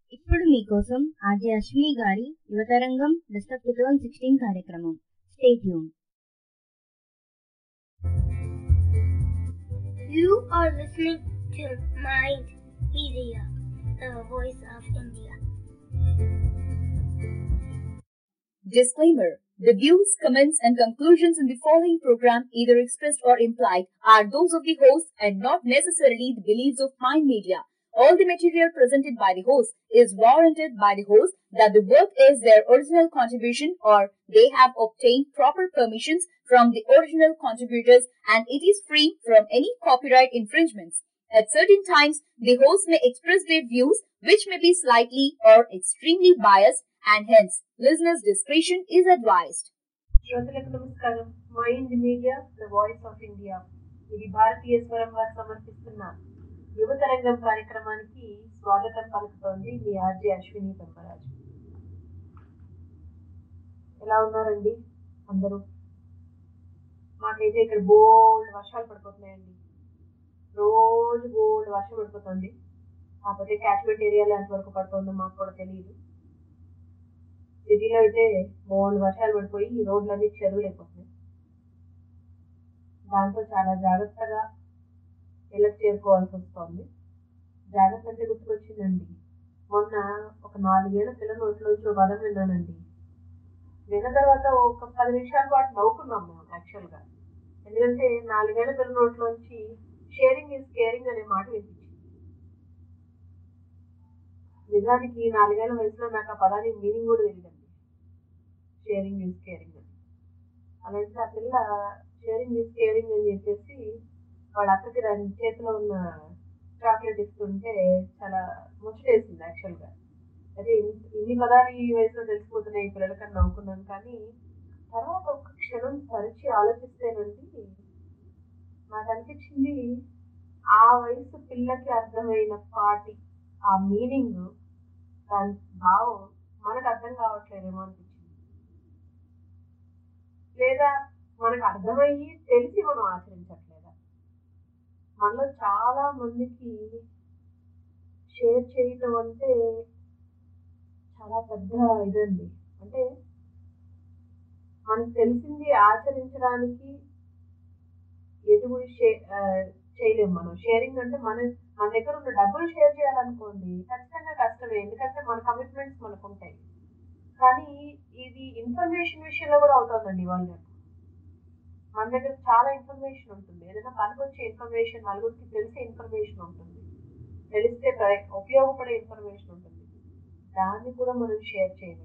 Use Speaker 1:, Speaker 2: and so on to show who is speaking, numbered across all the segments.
Speaker 1: ఇప్పుడు మీకోసం ఆర్జే అశ్విని గారి Yuvatarangam best of two thousand sixteen కార్యక్రమం stay tuned
Speaker 2: You are listening to Mind Media, the voice of India.
Speaker 3: Disclaimer The views, comments, and conclusions in the following program, either expressed or implied, are those of the host and not necessarily the beliefs of Mind Media. All the material presented by the host is warranted by the host that the work is their original contribution or they have obtained proper permissions from the original contributors and it is free from any copyright infringements. At certain times, the host may express their views which may be slightly or extremely biased and hence listeners' discretion is advised.
Speaker 4: శ్రోతలకు నమస్కారం Mind Media the voice of India ఇది భారతీయ స్వరం వారు సమర్పిస్తున్న యువతరంగం కార్యక్రమానికి స్వాగతం పలుకుతోంది మీ ఆర్జే అశ్విని పెంపరాజు ఎలా ఉన్నారండి అందరూ మాకైతే ఇక్కడ బోల్డ్ వర్షాలు పడిపోతున్నాయండి రోజు బోల్డ్ వర్షం పడిపోతుంది కాకపోతే క్యాచ్మెంట్ ఏరియాలో ఎంతవరకు పడుతుందో మాకు కూడా తెలియదు సిటీలో అయితే బోల్డ్ వర్షాలు పడిపోయి ఈ రోడ్లన్నీ చెరువులు అయిపోతున్నాయి దాంతో చాలా జాగ్రత్తగా ఇళ్ళకి చేరుకోవాల్సి వస్తుంది జాగ్రత్త అంటే గుర్తుకొచ్చిందండి మొన్న ఒక నాలుగేళ్ల పిల్ల నోట్లోంచి ఒక పదం విన్నానండి విన్న తర్వాత ఒక పది నిమిషాల పాటు నవ్వుకున్నాం మేము యాక్చువల్గా ఎందుకంటే నాలుగేళ్ల పిల్ల నోట్లోంచి షేరింగ్ ఈజ్ కేరింగ్ అనే మాట వినిపించింది నిజానికి నాలుగేళ్ల వయసులో నాకు ఆ పదానికి మీనింగ్ కూడా తెలియదండి షేరింగ్ ఈజ్ కేరింగ్ అని అలాంటి ఆ పిల్ల షేరింగ్ ఈజ్ కేరింగ్ అని చెప్పేసి వాళ్ళ అక్కకి దాని చేతిలో ఉన్న చాక్లెట్ ఇస్తుంటే చాలా ముచ్చటేసింది యాక్చువల్గా అదే ఇన్- ఇన్ని పదాలు ఈ వయసులో తెలిసిపోతున్నాయి ఈ పిల్లలకని నవ్వుకున్నాను కానీ తర్వాత ఒక క్షణం పరిచి ఆలోచిస్తేనండి నాకు అనిపించింది ఆ వయసు పిల్లకి అర్థమైన పాటి ఆ మీనింగ్ దాని భావం మనకు అర్థం కావట్లేదేమో అనిపించింది లేదా మనకు అర్థమయ్యి తెలిసి మనం ఆచరించట్లేదా మనలో చాలా మందికి షేర్ చేయటం అంటే చాలా పెద్ద ఇదండి అంటే మనకు తెలిసింది ఆచరించడానికి ఎటువంటి షే ఆ, చేయలేము మనం షేరింగ్ అంటే మన మన దగ్గర ఉన్న డబ్బులు షేర్ చేయాలనుకోండి ఖచ్చితంగా కష్టమే ఎందుకంటే మన కమిట్మెంట్స్ మనకు ఉంటాయి కానీ ఇది ఇన్ఫర్మేషన్ విషయంలో కూడా అవుతుందండి వాళ్ళు మన దగ్గర చాలా ఇన్ఫర్మేషన్ ఉంటుంది ఏదైనా పనికి వచ్చే ఇన్ఫర్మేషన్ నలుగురికి తెలిసే ఇన్ఫర్మేషన్ ఉంటుంది తెలిస్తే ప్ర- ఉపయోగపడే ఇన్ఫర్మేషన్ ఉంటుంది దాన్ని కూడా మనం షేర్ చేయాలి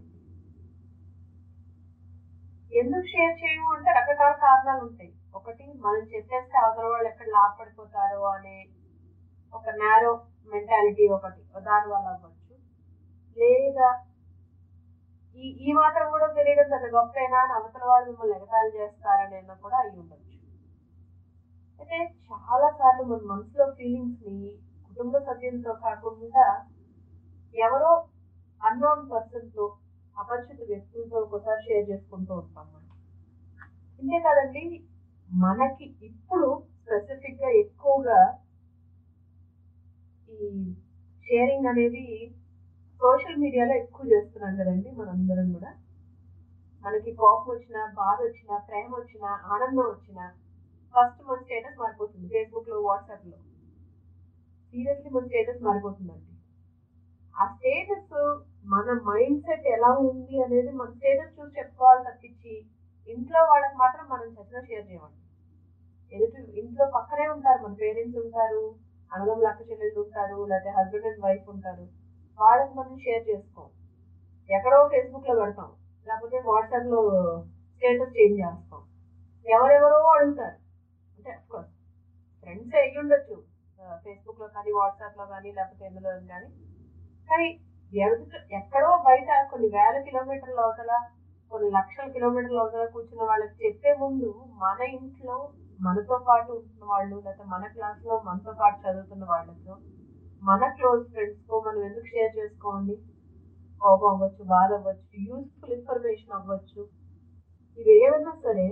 Speaker 4: ఎందుకు షేర్ చేయము అంటే రకరకాల కారణాలు ఉంటాయి ఒకటి మనం చెప్పేస్తే అవతల వాళ్ళు ఎక్కడ లాభపడిపోతారో అనే ఒక నేరో మెంటాలిటీ ఒకటి దాని వల్ల అవ్వచ్చు లేదా ఈ ఈ మాత్రం కూడా తెలియడం పెద్ద గొప్పైనా అని అవతల వాళ్ళు మిమ్మల్ని ఎగతాళి చేస్తారని అన్న కూడా అయి ఉండొచ్చు అయితే చాలా సార్లు మన మనసులో ఫీలింగ్స్ ని కుటుంబ సభ్యులతో కాకుండా ఎవరో అన్నోన్ పర్సన్ తో అపరిచిత వ్యక్తులతో ఒకసారి షేర్ చేసుకుంటూ ఉంటాం మనం ఇంతే కాదండి మనకి ఇప్పుడు స్పెసిఫిక్ గా ఎక్కువగా ఈ షేరింగ్ అనేది సోషల్ మీడియాలో ఎక్కువ చేస్తున్నాం కదండి మనందరం కూడా మనకి కోపం వచ్చినా బాధ వచ్చినా ప్రేమ వచ్చినా ఆనందం వచ్చినా ఫస్ట్ మన స్టేటస్ మారిపోతుంది ఫేస్బుక్ లో వాట్సాప్ లో సీరియస్లీ మన స్టేటస్ మారిపోతుందండి ఆ స్టేటస్ మన మైండ్ సెట్ ఎలా ఉంది అనేది మన స్టేటస్ చూసి చెప్పుకోవాలి తప్పించి ఇంట్లో వాళ్ళకి మాత్రం మనం చచ్చిన షేర్ చేయండి ఎదుటి ఇంట్లో పక్కనే ఉంటారు మన పేరెంట్స్ ఉంటారు అన్నదమ్ములు అక్క చెల్లెళ్ళు ఉంటారు లేకపోతే హస్బెండ్ అండ్ వైఫ్ ఉంటారు వాళ్ళకి మనం షేర్ చేసుకోం ఎక్కడో ఫేస్బుక్ లో పెడతాం లేకపోతే వాట్సాప్ లో స్టేటస్ చేంజ్ చేస్తాం ఎవరెవరో అడుగుతారు అంటే అఫ్కోర్స్ ఫ్రెండ్స్ అయ్యి ఉండొచ్చు ఫేస్బుక్ లో కానీ వాట్సాప్ లో కానీ లేకపోతే ఎందులో కానీ కానీ ఎదుట ఎక్కడో బయట కొన్ని వేల కిలోమీటర్ల అవతల కొన్ని లక్షల కిలోమీటర్ల అవతల కూర్చున్న వాళ్ళకి చెప్పే ముందు మన ఇంట్లో మనతో పాటు ఉంటున్న వాళ్ళు లేకపోతే మన క్లాస్ లో మనతో పాటు చదువుతున్న వాళ్ళతో మన క్లోజ్ ఫ్రెండ్స్ తో మనం ఎందుకు షేర్ చేసుకోండి కోపం అవ్వచ్చు బాధ అవ్వచ్చు యూస్ఫుల్ ఇన్ఫర్మేషన్ అవ్వచ్చు ఇవి ఏమైనా సరే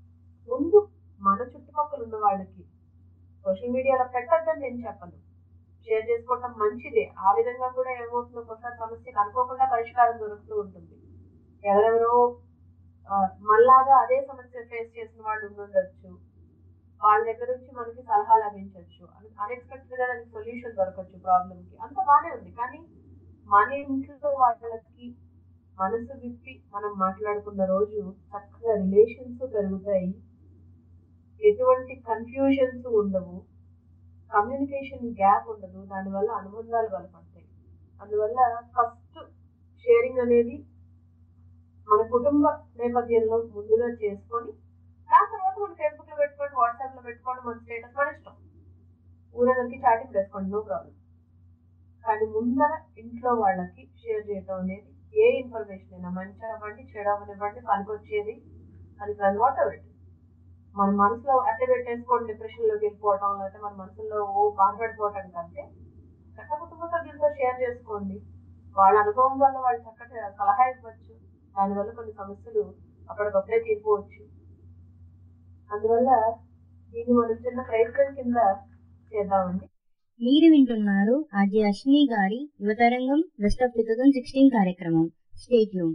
Speaker 4: ముందు మన చుట్టుపక్కల ఉన్న వాళ్ళకి సోషల్ మీడియాలో పెట్టద్దని నేను చెప్పను షేర్ చేసుకోవటం మంచిదే ఆ విధంగా కూడా ఏమవుతుందో ఒకసారి సమస్యకు అనుకోకుండా పరిష్కారం దొరుకుతూ ఉంటుంది ఎవరెవరో ఆ, మనలాగా అదే సమస్య ఫేస్ చేసిన వాళ్ళు ఉండుండొచ్చు వాళ్ళ దగ్గర నుంచి మనకి సలహా లభించవచ్చు అన్ఎక్స్పెక్టెడ్ గా దానికి సొల్యూషన్ దొరకచ్చు ప్రాబ్లమ్ కి అంత బానే ఉంది కానీ మన ఇంట్లో వాళ్ళకి మనసు విప్పి మనం మాట్లాడుకున్న రోజు చక్కగా రిలేషన్స్ పెరుగుతాయి ఎటువంటి కన్ఫ్యూజన్స్ ఉండవు కమ్యూనికేషన్ గ్యాప్ ఉండదు దానివల్ల అనుబంధాలు బలపడతాయి అందువల్ల ఫస్ట్ షేరింగ్ అనేది మన కుటుంబ నేపథ్యంలో ముందుగా చేసుకొని దాని తర్వాత మన ఫేస్బుక్ లో పెట్టుకోండి వాట్సాప్ లో పెట్టుకోండి మన స్టేటస్ మన ఇష్టం ఊరందరికి చాటింగ్ చేసుకోండి నో ప్రాబ్లం కానీ ముందర ఇంట్లో వాళ్ళకి షేర్ చేయడం అనేది ఏ ఇన్ఫర్మేషన్ అయినా మంచి అవ్వండి చెడు అవ్వనివ్వండి పనికొచ్చేది అది వాట్ ఎవర్ ఇట్ మన మనసులో అట్టే పెట్టేసుకోండి డిప్రెషన్ లోకి వెళ్ళిపోవటం లేకపోతే మన మనసులో ఓ బాధపడిపోవటం కంటే చక్క కుటుంబ సభ్యులతో షేర్ చేసుకోండి వాళ్ళ అనుభవం వల్ల వాళ్ళు చక్కటి సలహా ఇవ్వచ్చు దానివల్ల కొన్ని సమస్యలు అప్పటికప్పుడే తీరిపోవచ్చు అందువల్ల దీన్ని మనం చిన్న ప్రయత్నం కింద చేద్దామండి
Speaker 1: మీరు వింటున్నారు ఆర్జే అశ్విని గారి Yuvatarangam best of two thousand sixteen కార్యక్రమం స్టేట్యూన్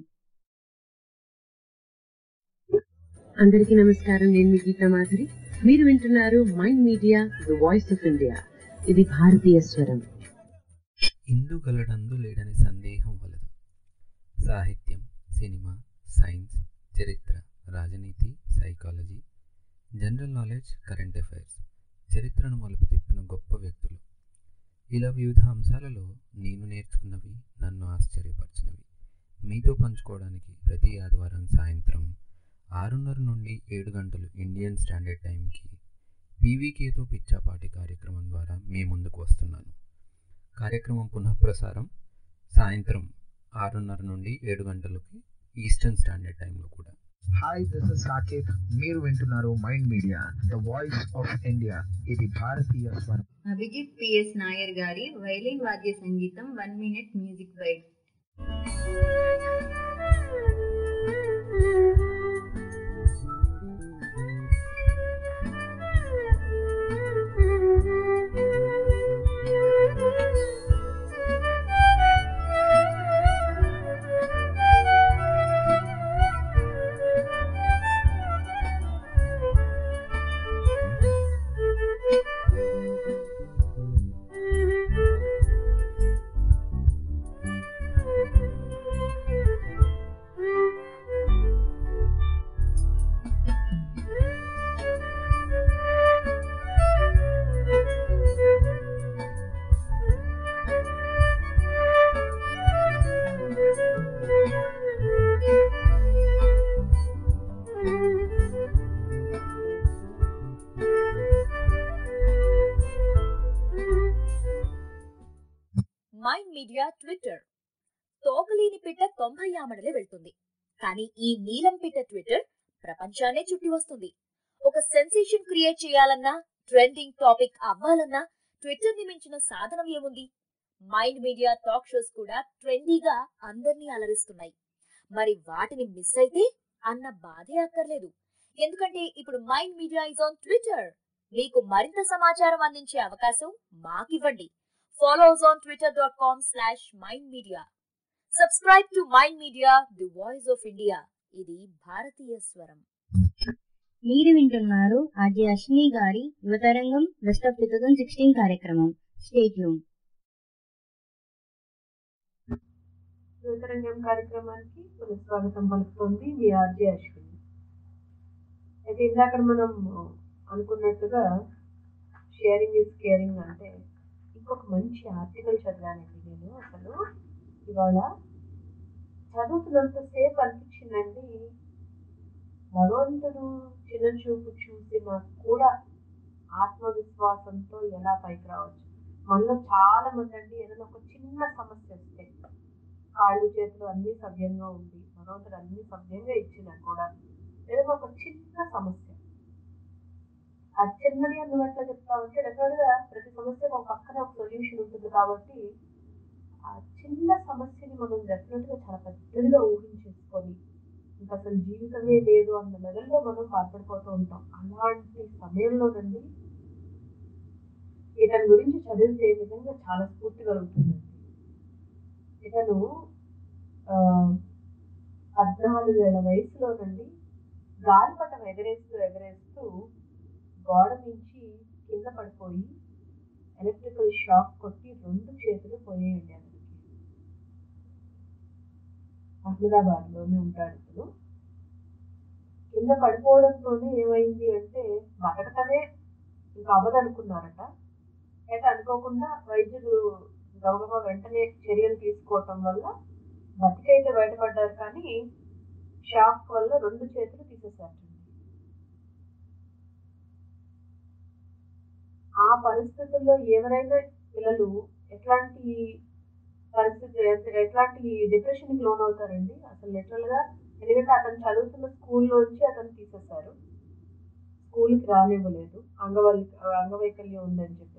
Speaker 5: అందరికీ నమస్కారం నేను మీ గీతా మాధురి మీరు వింటున్నారు Mind Media the voice of India ఇది భారతీయ స్వరం
Speaker 6: ఇందు గలడందు లేడని సందేహం వలదు సాహిత్యం సినిమా సైన్స్ చరిత్ర రాజనీతి psychology general knowledge current affairs చరిత్రను మలుపు తిప్పిన గొప్ప వ్యక్తులు ఇలా వివిధ అంశాలలో నేను నేర్చుకున్నవి నన్ను ఆశ్చర్యపరిచినవి మీతో పంచుకోవడానికి ప్రతి ఆదివారం సాయంత్రం ఆరున్నర నుండి ఏడు గంటలు ఇండియన్ స్టాండర్డ్ టైంకి పీవీకేతో పిచ్చాపాటి కార్యక్రమం ద్వారా మీ ముందుకు వస్తున్నాను కార్యక్రమం పునఃప్రసారం సాయంత్రం ఆరున్నర నుండి ఏడు గంటలకి ఈస్టర్న్ స్టాండర్డ్ టైంలో కూడా
Speaker 7: హాయ్ దిస్ ఇస్ సాకేత్ మీరు వింటున్నారు Mind Media the voice of India ఇది భారతీయ స్వరం
Speaker 8: అభిజిత్ పిఎస్ నాయర్ గారి వైలిన్ వాద్య సంగీతం one minute music byte
Speaker 9: Mind Media Twitter తోకలేని పిట్ట తొంభై ఆమడలే వెళ్తుంది కానీ ఈ నీలం పిట్ట ట్విట్టర్ ప్రపంచాన్నే చుట్టి వస్తుంది ఒక సెన్సేషన్ క్రియేట్ చేయాలన్నా ట్రెండింగ్ టాపిక్ అవ్వాలన్నా ట్విట్టర్ ని మించిన సాధనం ఏముంది మైండ్ మీడియా టాక్ షోస్ కూడా ట్రెండీగా అందర్నీ అలరిస్తున్నాయి మరి వాటిని మిస్ అయితే అన్న బాధే అక్కర్లేదు ఎందుకంటే ఇప్పుడు Mind Media is on Twitter మీకు మరింత సమాచారం అందించే అవకాశం మాకివ్వండి Follow us on twitter.com slash mindmedia. Subscribe to Mind Media, the voice of India. ఇది భారతీయ స్వరం
Speaker 1: మీరు వింటున్నారు ఆర్జే అశ్విని గారి Yuvatarangam best of two thousand sixteen కార్యక్రమం స్టేట్యూన్
Speaker 4: యువతరంగం కార్యక్రమానికి పునఃస్వాగతం పలుకుతోంది మీ ఆర్జే అశ్విని అయితే ఇందాక మనం అనుకున్నట్టుగా షేరింగ్ ఇస్ కేరింగ్ అంటే ఇంకొక మంచి ఆర్టికల్ చదివానండి నేను అసలు ఇవాళ చదువుతున్నంతసేపు అనిపించిందండి భగవంతుడు చిన్న చూపు చూసిన కూడా ఆత్మవిశ్వాసంతో ఎలా పైకి రావచ్చు మనలో చాలా మంది అండి ఏదైనా ఒక చిన్న సమస్య వస్తే కాళ్ళు చేతులు అన్నీ సవ్యంగా ఉంది భగవంతుడు అన్ని సవ్యంగా ఇచ్చినా కూడా ఏదైనా ఒక చిన్న సమస్య ఆ చిన్నది అందువల్ల చెప్తా ఉంటే డెఫినెట్గా ప్రతి సమస్యకు ఒక పక్కన ఒక సొల్యూషన్ ఉంటుంది కాబట్టి ఆ చిన్న సమస్యని మనం డెఫినెట్గా చాలా పెద్దదిగా ఊహించేసుకొని ఇంకా అసలు జీవితమే లేదు అన్న లెవెల్లో మనం బాధపడిపోతూ ఉంటాం అలాంటి సమయంలోనండి ఇతని గురించి చదివితే నిజంగా చాలా స్ఫూర్తి కలుగుతుందండి ఇతను ఆ, పద్నాలుగేళ్ల వయసులోనండి గాలిపటం ఎగరేస్తూ ఎగరేస్తూ గోడ నుంచి కింద పడిపోయి ఎలక్ట్రికల్ షాక్ కొట్టి రెండు చేతులు పోయేయండి అతనికి అహ్మదాబాద్ లోనే ఉంటాడు ఇతను కింద పడిపోవడంతోనే ఏమైంది అంటే బతకటమే ఇంకా అవ్వదనుకున్నారట అయితే అనుకోకుండా వైద్యులు గబగబా వెంటనే చర్యలు తీసుకోవటం వల్ల బతికైతే బయటపడ్డారు కానీ షాక్ వల్ల రెండు చేతులు తీసేశారటండి ఆ పరిస్థితుల్లో ఎవరైనా పిల్లలు ఎట్లాంటి పరిస్థితి ఎట్- ఎట్లాంటి డిప్రెషన్ కి లోన్ అవుతారండి అసలు లిటరల్ గా ఎందుకంటే అతను చదువుతున్న స్కూల్లోంచి అతను తీసేశారు స్కూల్కి రానివ్వలేదు అంగవల్ అంగవైకల్యం ఉందని చెప్పేసి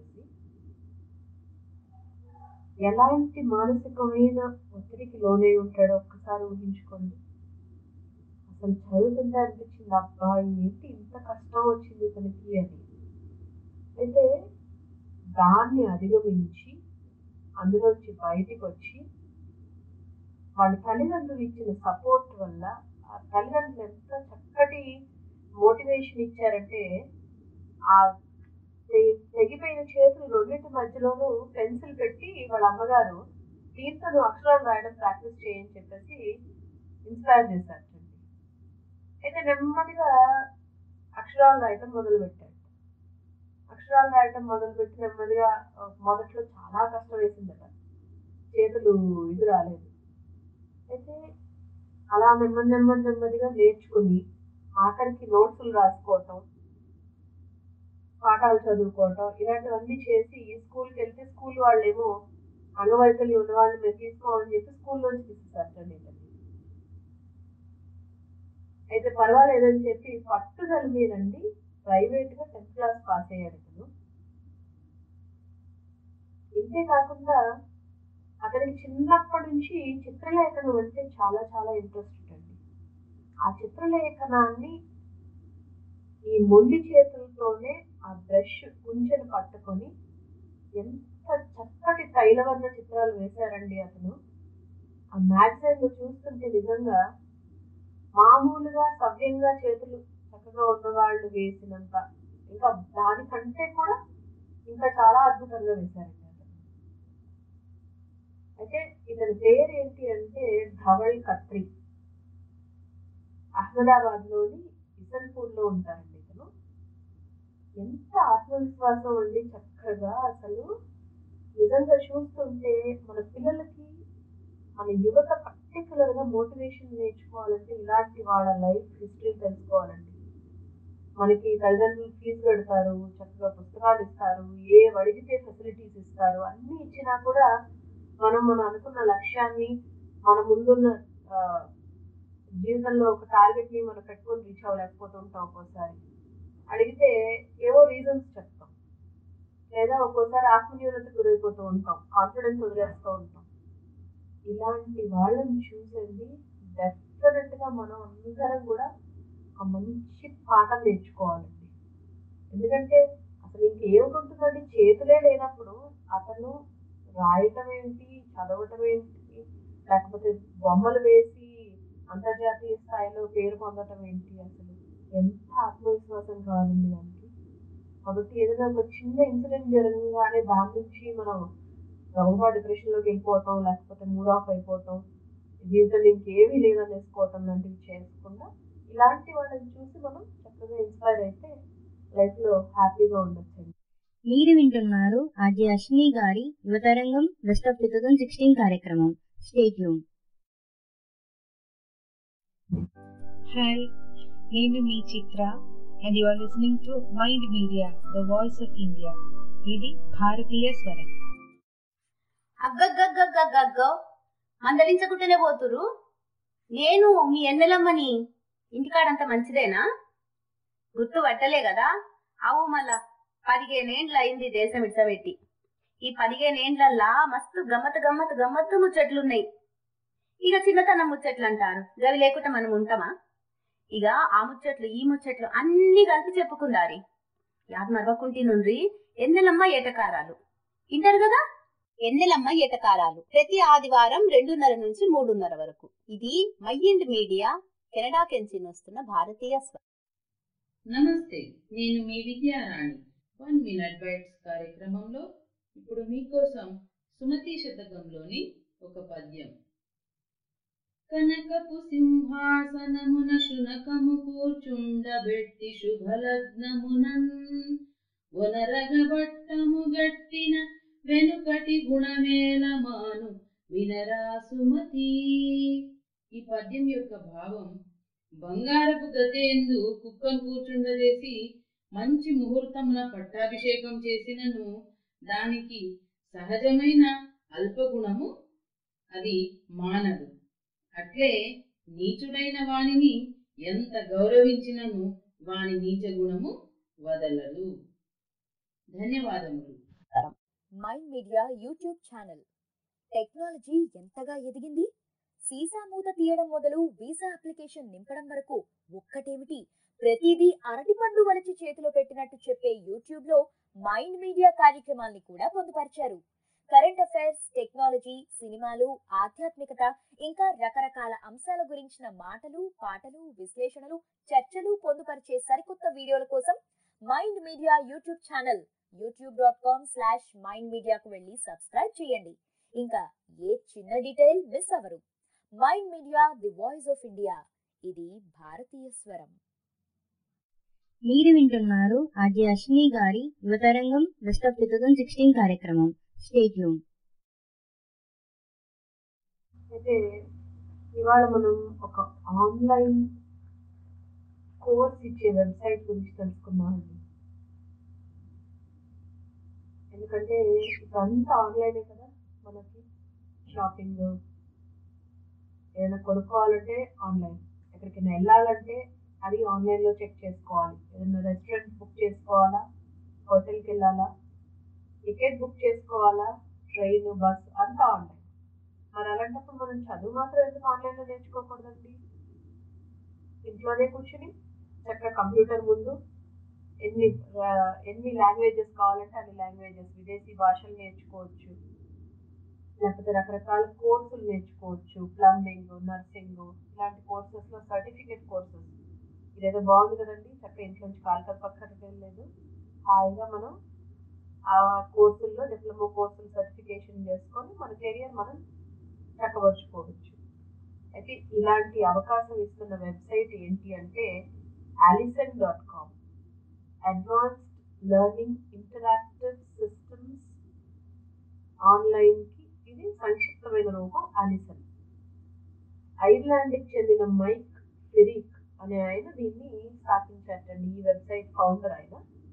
Speaker 4: ఎలాంటి మానసికమైన ఒత్తిడికి లోనై ఉంటాడో ఒక్కసారి ఊహించుకోండి అసలు చదువుతుంటే అనిపించింది అబ్బా ఏంటి ఇంత కష్టం వచ్చింది ఇతనికి అని అయితే దాన్ని అధిగమించి అందులోంచి బయటికి వచ్చి వాళ్ళ తల్లిదండ్రులు ఇచ్చిన సపోర్ట్ వల్ల ఆ తల్లిదండ్రులు ఎంత చక్కటి మోటివేషన్ ఇచ్చారంటే ఆ తె- తెగిపోయిన చేతులు రెండింటి మధ్యలోనూ పెన్సిల్ పెట్టి వాళ్ళ అమ్మగారు దీంతో నువ్వు అక్షరాలు రాయడం ప్రాక్టీస్ చేయని చెప్పేసి ఇన్స్పైర్ చేశారు అయితే నెమ్మదిగా అక్షరాలు రాయటం మొదలు పెట్టాడు అక్షరాలు రాయటం మొదలుపెట్టి నెమ్మదిగా ఆ, మొదట్లో చాలా కష్టం వేసిందట చేతులు ఇది రాలేదు అయితే అలా నెమ్మది నెమ్మది నెమ్మదిగా నేర్చుకుని ఆఖరికి నోట్సులు రాసుకోవటం పాఠాలు చదువుకోవటం ఇలాంటివన్నీ చేసి స్కూల్కి వెళ్తే స్కూల్ వాళ్ళేమో అంగవైకల్యం ఉన్న వాళ్ళని మీరు తీసుకోవాలని చెప్పి స్కూల్లోంచి తీసేసారటండి ఇతన్ని. అయితే పర్వాలేదని చెప్పి పట్టుదల మీదండి ప్రైవేట్ గా టెన్త్ క్లాస్ పాస్ అయ్యాడు ఇతను ఇంతే కాకుండా అతనికి చిన్నప్పటి నుంచి చిత్రలేఖనం అంటే చాలా చాలా ఇంట్రెస్ట్ అండి ఆ చిత్రలేఖనాన్ని ఈ మొండి చేతులతోనే ఆ బ్రష్ కుంచెను పట్టుకొని ఎంత చక్కటి తైలవర్ణ చిత్రాలు వేశారండి అతను ఆ మ్యాగజైన్ లో చూస్తుంటే నిజంగా మామూలుగా సవ్యంగా చేతులు చక్కగా ఉన్న వాళ్ళు వేసినంత ఇంకా దానికంటే కూడా ఇంకా చాలా అద్భుతంగా వేశారండి అతను అయితే ఇతని పేరు ఏంటి అంటే ధవల్ కత్రి అహ్మదాబాద్ లోని ఇసన్పూర్ లో ఉంటారండి ఇతను ఎంత ఆత్మవిశ్వాసం అండి చక్కగా అసలు నిజంగా చూస్తుంటే మన పిల్లలకి మన యువత పర్టికులర్ గా మోటివేషన్ నేర్చుకోవాలంటే ఇలాంటి వాళ్ళ లైఫ్ హిస్టరీ తెలుసుకోవాలండి మనకి తల్లిదండ్రులు ఫీజు పెడతారు చక్కగా పుస్తకాలు ఇస్తారు ఏ అడిగితే ఫెసిలిటీస్ ఇస్తారు అన్ని ఇచ్చినా కూడా మనం మనం అనుకున్న లక్ష్యాన్ని మన ముందున్న ఆ, జీవితంలో ఒక టార్గెట్ ని మనం పెట్టుకొని రీచ్ అవ్వలేకపోతూ ఉంటాం ఒక్కోసారి అడిగితే ఏవో రీజన్స్ చెప్తాం లేదా ఒక్కోసారి ఆత్మన్యూనత గురైపోతూ ఉంటాం కాన్ఫిడెన్స్ వదిలేస్తూ ఉంటాం ఇలాంటి వాళ్ళని చూసండి డెఫినెట్ గా మనం అందరం కూడా ఒక మంచి పాఠం నేర్చుకోవాలండి ఎందుకంటే అసలు ఇంకేమిటి ఉంటుందండి చేతులే లేనప్పుడు అతను రాయటం ఏంటి చదవటం ఏంటి లేకపోతే బొమ్మలు వేసి అంతర్జాతీయ స్థాయిలో పేరు పొందటం ఏంటి అసలు ఎంత ఆత్మవిశ్వాసం కావాలండి దానికి కాబట్టి ఏదైనా ఒక చిన్న ఇన్సిడెంట్ జరగగానే దాని నుంచి మనం గబగబా డిప్రెషన్ లోకి వెళ్ళిపోవటం లేకపోతే మూడ్ ఆఫ్ అయిపోవటం జీవితంలో ఇంకేమీ లేదనేసుకోవటం లాంటివి చేయకుండా ఇలాంటి వాళ్ళని చూసి మనం చక్కగా ఇన్స్పైర్ అయితే లైఫ్ లో హ్యాపీగా ఉండొచ్చండి
Speaker 1: మీరు వింటున్నారు ఆర్జే అశ్విని గారి Yuvatarangam best of two thousand sixteen కార్యక్రమం స్టేట్యూన్
Speaker 10: హాయ్ నేను మీ Chitra and you are listening to Mind Media the voice of India ఇది భారతీయ స్వరం
Speaker 11: అగ్గగ్గగ్గగ్గగ్గో మందలించకుంటేనే పోతురు నేను మీ ఎన్నెలమ్మని ఇంటికాడంత మంచిదేనా గుర్తు పట్టలే కదా అవు మళ్ళా పదిహేనేండ్లు అయింది దేశం ఇడ్సబెట్టి ఈ పదిహేనేండ్లల్లా మస్తు గమ్మత్ గమ్మత్ గమ్మత్తు ముచ్చట్లున్నాయి ఇక చిన్నతనం ముచ్చట్లు అంటారు గవి లేకుండా మనం ఉంటామా ఇక ఆ ముచ్చట్లు ఈ ముచ్చట్లు అన్ని కలిపి చెప్పుకుందారి యాద్ మరవకుంటి నుండి ఎన్నెలమ్మ ఏటకారాలు వింటారు కదా ఎన్నెలమ్మ ఏటకారాలు ప్రతి ఆదివారం రెండున్నర నుంచి మూడున్నర వరకు ఇది మైండ్ మీడియా కెనడా కెంచి వస్తున్న భారతీయ స్వ
Speaker 12: నమస్తే నేను మీ విద్యారాణి వన్ మినిట్ బైట్స్ కార్యక్రమంలో ఇప్పుడు మీకోసం సుమతి శతకంలోని ఒక పద్యం కనకపు సింహాసనమున శునకము కూర్చుండబెట్టి శుభలగ్నమునన్ వనరగబట్టము గట్టిన వెనుకటి గుణమేలమాను వినరా సుమతి ఈ పద్యం యొక్క భావం బంగారపు గతేందు కుక్కను కూర్చుండజేసి మంచి ముహూర్తమున పట్టాభిషేకం చేసినను దానికి సహజమైన అల్పగుణము అది మానదు అట్లే నీచుడైన వానిని ఎంత గౌరవించినను వాని నీచ గుణము వదలదు ధన్యవాదములు
Speaker 9: Mind Media YouTube channel technology ఎంతగా ఎదిగింది సీసా మూత తీయడం మొదలు వీసా అప్లికేషన్ నింపడం వరకు ఒక్కటేమిటి ప్రతిదీ అరటిపండు వలచి చేతిలో పెట్టినట్టు చెప్పే యూట్యూబ్ లో మైండ్ మీడియా కార్యక్రమాల్ని కూడా పొందుపరిచారు కరెంట్ అఫైర్స్ టెక్నాలజీ సినిమాలు ఆధ్యాత్మికత ఇంకా రకరకాల అంశాల గురించిన మాటలు పాటలు విశ్లేషణలు చర్చలు పొందుపరిచే సరికొత్త వీడియోల కోసం Mind Media YouTube channel YouTube dot com slash Mind మీడియాకు వెళ్ళి సబ్స్క్రైబ్ చేయండి ఇంకా ఏ చిన్న డీటెయిల్ మిస్ అవ్వరు Mind Media the voice of India ఇది భారతీయ స్వరం
Speaker 1: మీరు వింటున్నారు ఆర్జే అశ్విని గారి Yuvatarangam best of two thousand sixteen కార్యక్రమం స్టేట్యూమ్
Speaker 4: అయితే ఇవాళ మనం ఒక ఆన్లైన్ కోర్స్ ఇచ్చే వెబ్సైట్ గురించి తెలుసుకుందామండి ఎందుకంటే ఇదంతా ఆన్లైనే కదా మనకి షాపింగ్ ఏదైనా కొనుక్కోవాలంటే ఆన్లైన్ ఎక్కడికైనా వెళ్ళాలంటే అది ఆన్లైన్లో చెక్ చేసుకోవాలి ఏదైనా రెస్టారెంట్ బుక్ చేసుకోవాలా హోటల్కి వెళ్ళాలా టికెట్ బుక్ చేసుకోవాలా ట్రైన్ బస్ అంతా ఆన్లైన్ మరి అలాంటప్పుడు మనం చదువు మాత్రం ఎందుకు ఆన్లైన్లో నేర్చుకోకూడదండి ఇంట్లోనే కూర్చుని చక్కగా కంప్యూటర్ ముందు ఎన్ని ఆ, ఎన్ని లాంగ్వేజెస్ కావాలంటే అన్ని లాంగ్వేజెస్ విదేశీ భాషలు నేర్చుకోవచ్చు లేకపోతే రకరకాల కోర్సులు నేర్చుకోవచ్చు ప్లంబింగ్ నర్సింగ్ ఇలాంటి కోర్సెస్లో సర్టిఫికేట్ కోర్సెస్ ఇదేదో బాగుంది కదండి చక్కగా ఇంట్లో నుంచి కాలు పక్కన లేదు హాయిగా మనం ఆ కోర్సుల్లో డిప్లొమా కోర్సులు సర్టిఫికేషన్ చేసుకొని మన కెరియర్ మనం చక్కబరుచుకోవచ్చు అయితే ఇలాంటి అవకాశం ఇస్తున్న వెబ్సైట్ ఏంటి అంటే Alison dot com advanced learning interactive systems ఆన్లైన్కి ఇది సంక్షిప్తమైన రూపం అలిసన్ ఐర్లాండ్కి చెందిన మైక్ ఫిరిక్ అనే ఆయన దీన్ని స్థాపించారటండి ఈ వెబ్సైట్ ఫౌండర్ ఆయన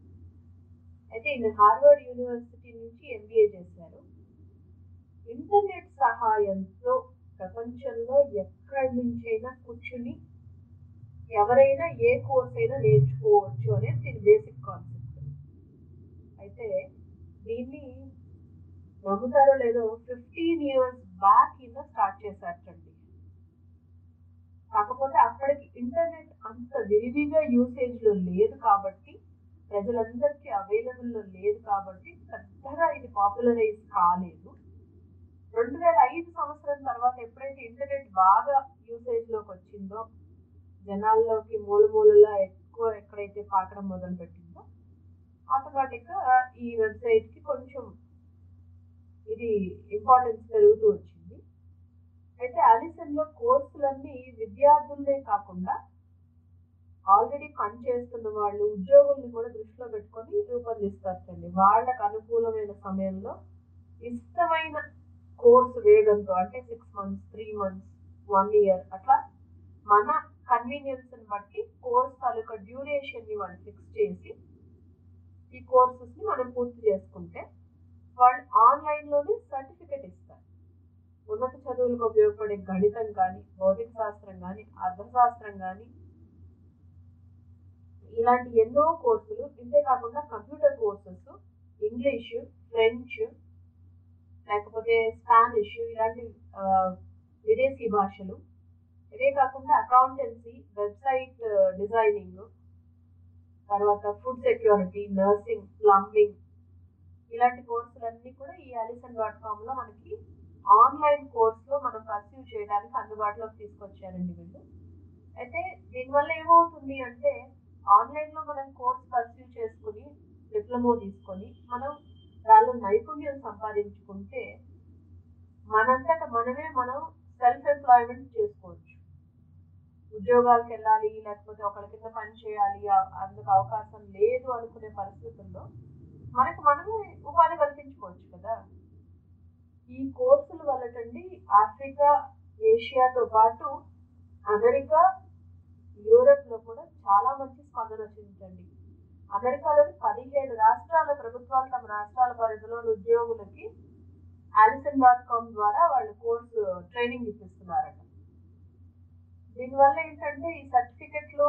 Speaker 4: అయితే ఈయన హార్వర్డ్ యూనివర్సిటీ నుంచి ఎంబీఏ చేశారు ఇంటర్నెట్ సహాయంతో ప్రపంచంలో ఎక్కడి నుంచైనా కూర్చుని ఎవరైనా ఏ కోర్స్ అయినా నేర్చుకోవచ్చు అనేది దీని బేసిక్ కాన్సెప్ట్ అయితే దీన్ని నమ్ముతారో లేదో ఫిఫ్టీన్ ఇయర్స్ బ్యాక్ ఈయన స్టార్ట్ చేశారటండి కాకపోతే అప్పటికి ఇంటర్నెట్ అంత విరివిగా యూసేజ్ లో లేదు కాబట్టి ప్రజలందరికీ అవైలబుల్ లో లేదు కాబట్టి పెద్దగా ఇది పాపులరైజ్ కాలేదు రెండు వేల ఐదు సంవత్సరం తర్వాత ఎప్పుడైతే ఇంటర్నెట్ బాగా యూసేజ్ లోకి వచ్చిందో జనాల్లోకి మూల మూలలా ఎక్కువ ఎక్కడైతే పాకడం మొదలు పెట్టిందో ఆటోమేటిక్ గా ఈ వెబ్సైట్ కి కొంచెం ఇది ఇంపార్టెన్స్ పెరుగుతూ వచ్చింది అయితే అలిసన్ లో కోర్సులన్నీ విద్యార్థులనే కాకుండా ఆల్రెడీ పని చేస్తున్న వాళ్ళు ఉద్యోగుల్ని కూడా దృష్టిలో పెట్టుకొని రూపొందిస్తారండి వాళ్ళకు అనుకూలమైన సమయంలో ఇష్టమైన కోర్సు వేగంతో అంటే six months three months one year అట్లా మన కన్వీనియన్స్ బట్టి కోర్స్ తాలూకా డ్యూరేషన్ ని వాళ్ళు ఫిక్స్ చేసి ఈ కోర్సెస్ ని మనం పూర్తి చేసుకుంటే వాళ్ళు ఆన్లైన్ లోనే సర్టిఫికెట్ ఇస్తారు ఉన్నత చదువులకు ఉపయోగపడే గణితం కానీ భౌతిక శాస్త్రం కానీ అర్థశాస్త్రం కానీ ఇలాంటి ఎన్నో కోర్సులు ఇంతే కాకుండా కంప్యూటర్ కోర్సెస్ ఇంగ్లీష్ ఫ్రెంచ్ లేకపోతే స్పానిష్ ఇలాంటి ఆ, విదేశీ భాషలు ఇవే కాకుండా అకౌంటెన్సీ వెబ్సైట్ డిజైనింగ్ తర్వాత ఫుడ్ సెక్యూరిటీ నర్సింగ్ ప్లంబింగ్ ఇలాంటి కోర్సులన్నీ కూడా ఈ అలిసన్ డాట్ కామ్ లో మనకి ఆన్లైన్ కోర్సులో మనం పర్సీవ్ చేయడానికి అందుబాటులోకి తీసుకొచ్చారండి వీళ్ళు అయితే దీనివల్ల ఏమవుతుంది అంటే ఆన్లైన్ లో మనం కోర్స్ పర్సీవ్ చేసుకుని డిప్లొమా తీసుకొని మనం దానిలో నైపుణ్యం సంపాదించుకుంటే మనంతట మనమే మనం సెల్ఫ్ ఎంప్లాయ్మెంట్ చేసుకోవచ్చు ఉద్యోగాలకు వెళ్ళాలి లేకపోతే ఒకరి కింద పని చేయాలి ఆ- అందుకు అవకాశం లేదు అనుకునే పరిస్థితుల్లో మనకు మనమే ఉపాధి కల్పించుకోవచ్చు కదా ఈ కోర్సుల వల్లటండి ఆఫ్రికా ఏషియాతో పాటు అమెరికా యూరోప్ లో కూడా చాలా మంచి స్పందన వచ్చిందండి అమెరికాలోని పదిహేడు రాష్ట్రాల ప్రభుత్వాలు తమ రాష్ట్రాల పరిధిలోని ఉద్యోగులకి ఆలిసన్ డాట్ కామ్ ద్వారా వాళ్ళు కోర్సు ట్రైనింగ్ ఇప్పిస్తున్నారట దీనివల్ల ఏంటంటే ఈ సర్టిఫికెట్లు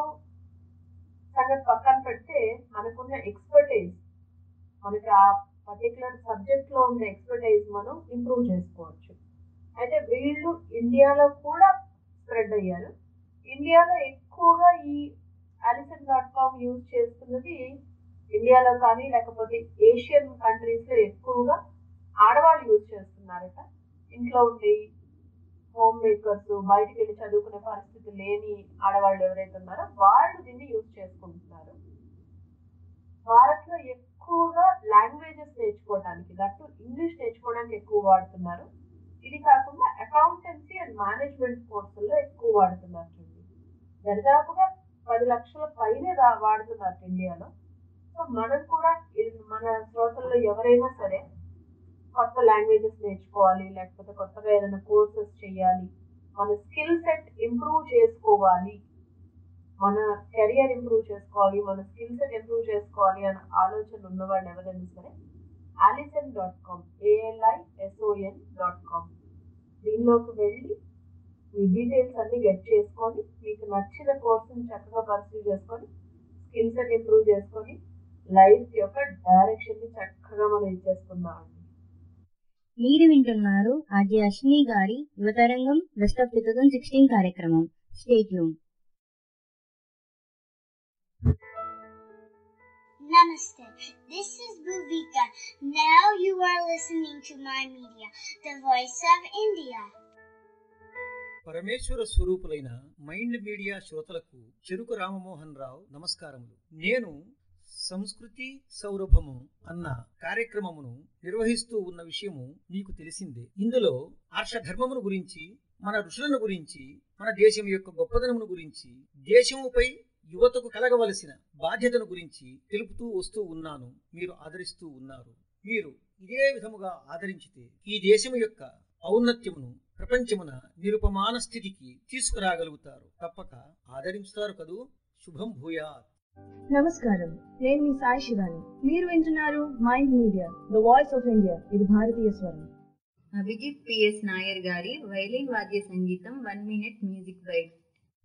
Speaker 4: సంగతి పక్కన పెడితే మనకున్న ఎక్స్పర్టైజ్ మనకి ఆ పర్టికులర్ సబ్జెక్ట్ లో ఉన్న ఎక్స్పర్టైజ్ మనం ఇంప్రూవ్ చేసుకోవచ్చు అయితే వీళ్ళు ఇండియాలో కూడా స్ప్రెడ్ అయ్యారు ఇండియాలో ఎక్కువగా ఈ అలిసన్ డాట్ కామ్ యూజ్ చేస్తున్నది ఇండియాలో కానీ లేకపోతే ఏషియన్ కంట్రీస్ లో ఎక్కువగా ఆడవాళ్ళు యూజ్ చేస్తున్నారట ఇంట్లో ఉండి హోమ్ మేకర్స్ బయటికి వెళ్ళి చదువుకునే పరిస్థితి లేని ఆడవాళ్ళు ఎవరైతే ఉన్నారో వాళ్ళు దీన్ని యూజ్ చేసుకుంటున్నారు భారత్ లో ఎక్కువగా లాంగ్వేజెస్ నేర్చుకోవడానికి దట్టు ఇంగ్లీష్ నేర్చుకోవడానికి ఎక్కువ వాడుతున్నారు ఇది కాకుండా అకౌంటెన్సీ అండ్ మేనేజ్మెంట్ కోర్సుల్లో ఎక్కువ వాడుతున్నారు చూడండి దరిదాపుగా పది లక్షల పైనే రా- వాడుతున్నారు ఇండియాలో సో మనం కూడా ఇది మన శ్రోతల్లో ఎవరైనా సరే కొత్త లాంగ్వేజెస్ నేర్చుకోవాలి లేకపోతే కొత్తగా ఏదైనా కోర్సెస్ చేయాలి మన స్కిల్ సెట్ ఇంప్రూవ్ చేసుకోవాలి మన కెరియర్ ఇంప్రూవ్ చేసుకోవాలి మన స్కిల్ సెట్ ఇంప్రూవ్ చేసుకోవాలి అనే ఆలోచన ఉన్నవాళ్ళు ఎవరైనా సరే Alison dot com A L I S O N dot com దీనిలోకి వెళ్ళి మీ డీటెయిల్స్ అన్ని గెట్ చేసుకొని మీకు నచ్చిన కోర్సుని చక్కగా పర్సూ చేసుకొని స్కిల్ సెట్ ఇంప్రూవ్ చేసుకొని లైఫ్ యొక్క డైరెక్షన్ ని చక్కగా మనం ఇచ్చేసుకుందామండి
Speaker 1: మీరు వింటున్నారు ఆర్జే అశ్విని గారి Yuvatarangam best of two thousand sixteen కార్యక్రమం stay tuned
Speaker 2: Namaste. This is Bhuvika. Now you are listening to my media, the voice of India.
Speaker 13: పరమేశ్వర స్వరూపులైన మైండ్ మీడియా శ్రోతలకు చెరుకు రామమోహన్ రావు నమస్కారములు నేను సంస్కృతి సౌరభము అన్న కార్యక్రమమును నిర్వహిస్తూ ఉన్న విషయము మీకు తెలిసిందే ఇందులో ఆర్షధర్మమును గురించి మన ఋషులను గురించి మన దేశం యొక్క గొప్పదనమును గురించి దేశముపై యువతకు కలగవలసిన బాధ్యతను గురించి తెలుపుతూ వస్తూ ఉన్నాను మీరు ఆదరిస్తూ ఉన్నారు మీరు ఇదే విధముగా ఆదరించితే ఈ దేశము యొక్క ఔన్నత్యమును ప్రపంచమున నిరుపమాన స్థితికి తీసుకురాగలుగుతారు తప్పక ఆదరించుతారు కదూ శుభం భూయాత్
Speaker 14: నమస్కారం నేను మీ సాయి శివాని మీరు వింటున్నారు Mind Media the voice of India ఇది భారతీయ స్వరం
Speaker 8: అభిజిత్ పిఎస్ నాయర్ గారి వైలిన్ వాద్య సంగీతం వన్ మినిట్ మ్యూజిక్ బైట్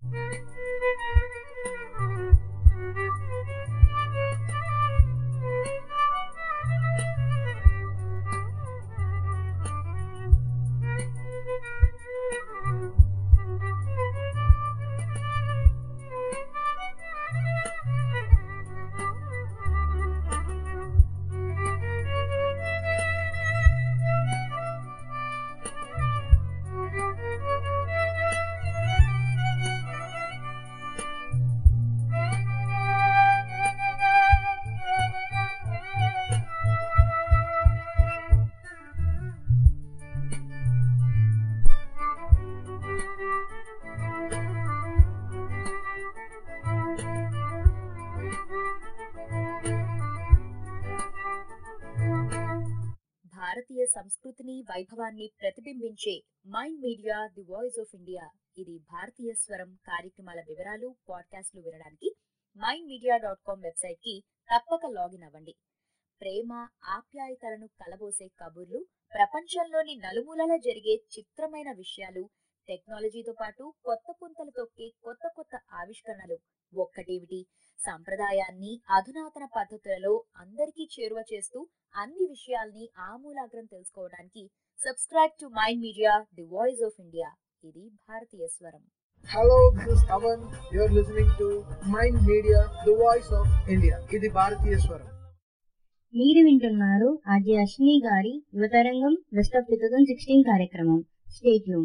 Speaker 9: భారతీయ సంస్కృతిని వైభవాన్ని ప్రతిబింబించే Mind Media the voice of India ఇది భారతీయ స్వరం కార్యక్రమాల వివరాలు పాడ్కాస్ట్లు వినడానికి Mind Media dot com website కి తప్పక లాగిన్ అవ్వండి ప్రేమ ఆప్యాయతలను కలబోసే కబుర్లు ప్రపంచంలోని నలుమూలలా జరిగే చిత్రమైన విషయాలు టెక్నాలజీతో పాటు కొత్త పుంతలు తొక్కే కొత్త కొత్త ఆవిష్కరణలు ఒక్కటేమిటి సంప్రదాయాన్ని అధునాతన పద్ధతులలో అందరికీ చేరువ చేస్తూ అన్ని విషయాల్ని ఆమూలాగ్రం తెలుసుకోవడానికి subscribe to Mind Media the voice of India ఇది భారతీయ స్వరం
Speaker 7: Hello, this is Taman. You're listening to Mind Media, the voice of India. ఇది భారతీయ స్వరం
Speaker 1: మీరు వింటున్నారు ఆర్జే అశ్విని గారి Yuvatarangam best of two thousand sixteen కార్యక్రమం స్టేట్యూమ్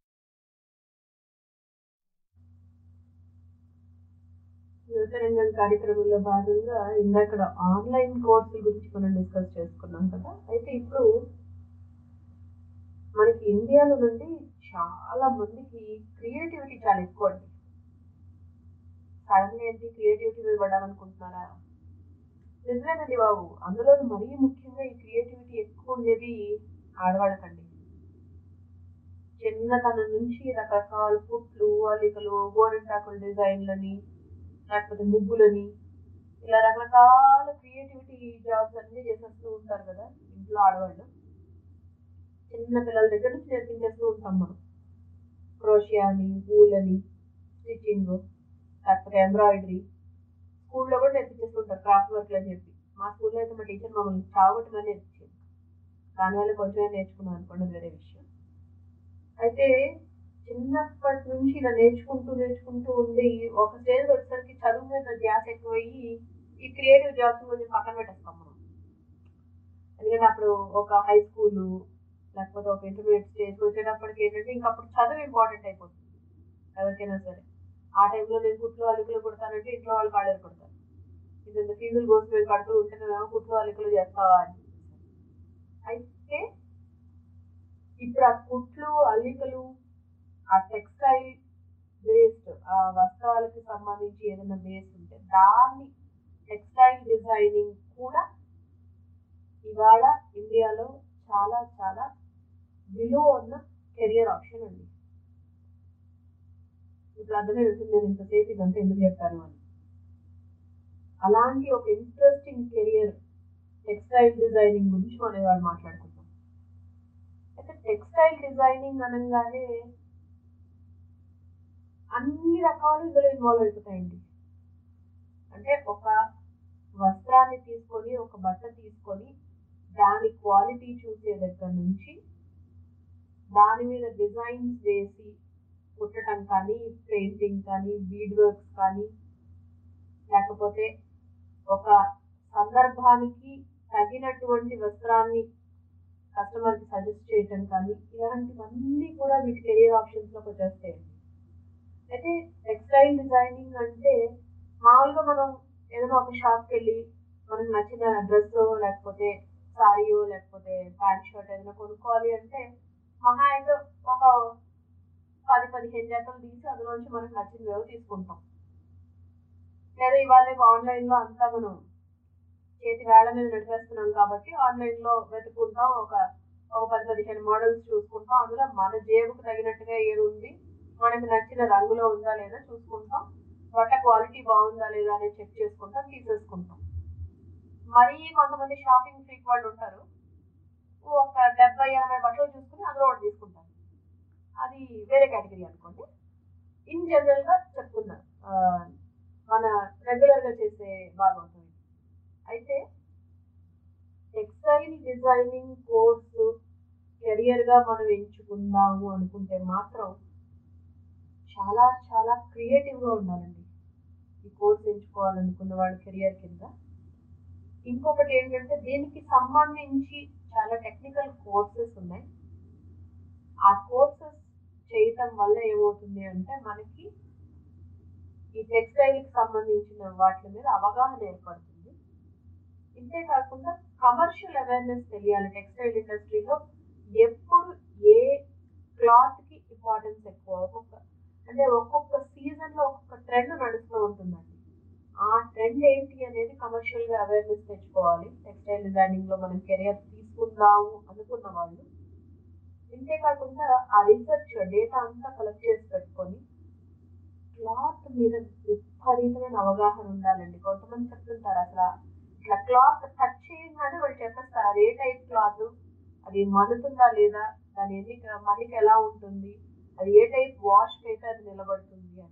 Speaker 4: యువతరంగం కార్యక్రమంలో భాగంగా ఇందాక ఆన్లైన్ కోర్సుల గురించి మనం డిస్కస్ చేసుకున్నాం కదా అయితే ఇప్పుడు మనకి ఇండియాలో నుండి చాలా మందికి క్రియేటివిటీ చాలా ఎక్కువ అండి సడన్ గా ఏంటి క్రియేటివిటీ మీద పడాలనుకుంటున్నారా నిజమేనండి బాబు అందులో మరీ ముఖ్యంగా ఈ క్రియేటివిటీ ఎక్కువ ఉండేది ఆడవాళ్ళకండి చిన్నతనం నుంచి రకరకాల కుట్లు అల్లికలు గోరింటాకుల డిజైన్లని లేకపోతే ముగ్గులని ఇలా రకరకాల క్రియేటివిటీ జాబ్స్ అన్ని చేసేస్తూ ఉంటారు కదా ఇంట్లో ఆడవాళ్ళు చిన్న పిల్లల దగ్గర నుంచి నేర్పించేస్తూ ఉంటాం మనం క్రోషియా అని ఊలని స్టిచ్చింగ్ లేకపోతే ఎంబ్రాయిడరీ స్కూల్లో కూడా నేర్పించేస్తుంటారు క్రాఫ్ట్ వర్క్లు అని చెప్పి మా స్కూల్లో అయితే మా టీచర్ మమ్మల్ని చావగొట్టమని నేర్పించింది దానివల్ల కొంచెమే నేర్చుకున్నాను అనుకోండి వేరే విషయం అయితే చిన్నప్పటి నుంచి ఇలా నేర్చుకుంటూ నేర్చుకుంటూ ఉండి ఒక స్టేజ్ వచ్చేసరికి చదువు మీద ధ్యాస ఎక్కువయ్యి ఈ క్రియేటివ్ జాబ్స్ కొంచెం పక్కన పెట్టేస్తాం మనం ఎందుకంటే అప్పుడు ఒక హై స్కూల్ లేకపోతే ఒక ఇంటర్మీడియట్ స్టేజ్ వచ్చేటప్పటికి ఏంటంటే ఇంకా అప్పుడు చదువు ఇంపార్టెంట్ అయిపోతుంది ఎవరికైనా సరే ఆ టైంలో నేను కుట్లు అలికలు కుడతానంటే ఇంట్లో వాళ్ళు కాళ్ళు కొడతారు ఇది ఇంత ఫీజుల కోసం మేము కడుతూ ఉంటే నువ్వేమో కుట్లు అలికలు చేస్తావా అని అయితే ఇప్పుడు ఆ కుట్లు అల్లికలు ఆ టెక్స్టైల్ బేస్డ్ ఆ వస్త్రాలకు సంబంధించి ఏదైనా బేస్ ఉంటే దాన్ని టెక్స్టైల్ డిజైనింగ్ కూడా ఇవాళ ఇండియాలో చాలా చాలా విలువ ఉన్న కెరియర్ ఆప్షన్ అండి ఇప్పుడు అర్థమై ఉంటుంది నేను ఇంతసేపు ఇదంతా ఎందుకు చెప్పాను అని అలాంటి ఒక ఇంట్రెస్టింగ్ కెరియర్ టెక్స్టైల్ డిజైనింగ్ గురించి మనం ఇవాళ మాట్లాడుకుందాం అయితే టెక్స్టైల్ డిజైనింగ్ అనగానే అన్ని రకాలు ఇందులో ఇన్వాల్వ్ అయిపోతాయండి అంటే ఒక వస్త్రాన్ని తీసుకొని ఒక బట్ట తీసుకొని దాని క్వాలిటీ చూసే దగ్గర నుంచి దాని మీద డిజైన్స్ వేసి కుట్టడం కానీ పెయింటింగ్ కానీ బీడ్ వర్క్స్ కానీ లేకపోతే ఒక సందర్భానికి తగినటువంటి వస్త్రాన్ని కస్టమర్కి సజెస్ట్ చేయటం కానీ ఇలాంటివన్నీ కూడా వీటి కెరియర్ ఆప్షన్స్లోకి వచ్చేస్తాయండి అయితే టెక్స్టైల్ డిజైనింగ్ అంటే మామూలుగా మనం ఏదైనా ఒక షాప్కి వెళ్ళి మనకు నచ్చిన డ్రెస్ లేకపోతే సారీయో లేకపోతే ప్యాంట్ షర్ట్ ఏదైనా కొనుక్కోవాలి అంటే మహా అయితే ఒక పది పదిహేను జతలు తీసి అందులోంచి మనకు నచ్చినవేవో తీసుకుంటాం లేదా ఇవాళ రేపు ఆన్లైన్లో అంతా మనం చేతి వేళ్ల మీద నడిపేస్తున్నాం కాబట్టి ఆన్లైన్లో వెతుక్కుంటాం ఒక ఒక పది పదిహేను మోడల్స్ చూసుకుంటాం అందులో మన జేబుకు తగినట్టుగా ఏది ఉంది మనకి నచ్చిన రంగులో ఉందా లేదా చూసుకుంటాం బట్ట క్వాలిటీ బాగుందా లేదా అనేది చెక్ చేసుకుంటాం తీసేసుకుంటాం మరీ కొంతమంది షాపింగ్ ఫ్రీక్ వాళ్ళు ఉంటారు ఒక డెబ్బై ఎనభై బట్టలు చూసుకుని అందులో ఒకటి తీసుకుంటారు అది వేరే కేటగిరీ అనుకోండి ఇన్ జనరల్గా చెప్తున్నాను ఆ, మన రెగ్యులర్గా చేసే భాగవతం ఇది. అయితే టెక్స్టైల్ డిజైనింగ్ కోర్సు కెరియర్గా మనం ఎంచుకుందాము అనుకుంటే మాత్రం చాలా చాలా క్రియేటివ్గా ఉండాలండి ఈ కోర్స్ ఎంచుకోవాలనుకున్న వాళ్ళ కెరియర్ కింద ఇంకొకటి ఏంటంటే దీనికి సంబంధించి చాలా టెక్నికల్ కోర్సెస్ ఉన్నాయి ఆ కోర్సెస్ చేయటం వల్ల ఏమవుతుంది అంటే మనకి ఈ టెక్స్టైల్కి సంబంధించిన వాటి మీద అవగాహన ఏర్పడుతుంది ఇంతే కాకుండా కమర్షియల్ అవేర్నెస్ తెలియాలి టెక్స్టైల్ ఇండస్ట్రీలో ఎప్పుడు ఏ క్లాత్కి ఇంపార్టెన్స్ ఎక్కువ ఒక్కొక్క అంటే ఒక్కొక్క సీజన్లో ఒక్కొక్క ట్రెండ్ నడుస్తూ ఉంటుందండి ఆ ట్రెండ్ ఏంటి అనేది కమర్షియల్గా అవేర్నెస్ తెచ్చుకోవాలి టెక్స్టైల్ డిజైనింగ్లో మనం కెరియర్ తీసుకుందాము అనుకున్న వాళ్ళు ఇంతే కాకుండా ఆ రీసెర్చ్ డేటా అంతా కలెక్ట్ చేసి పెట్టుకొని క్లాత్ మీద విపరీతమైన అవగాహన ఉండాలండి కొంతమంది చెప్తుంటారు అసలు ఇట్లా క్లాత్ టచ్ చేయగానే వాళ్ళు చెప్పేస్తారు అది ఏ టైప్ క్లాత్ అది మనుతుందా లేదా దాని ఎన్ని మనకి ఎలా ఉంటుంది అది ఏ టైప్ వాష్ అయితే అది నిలబడుతుంది అని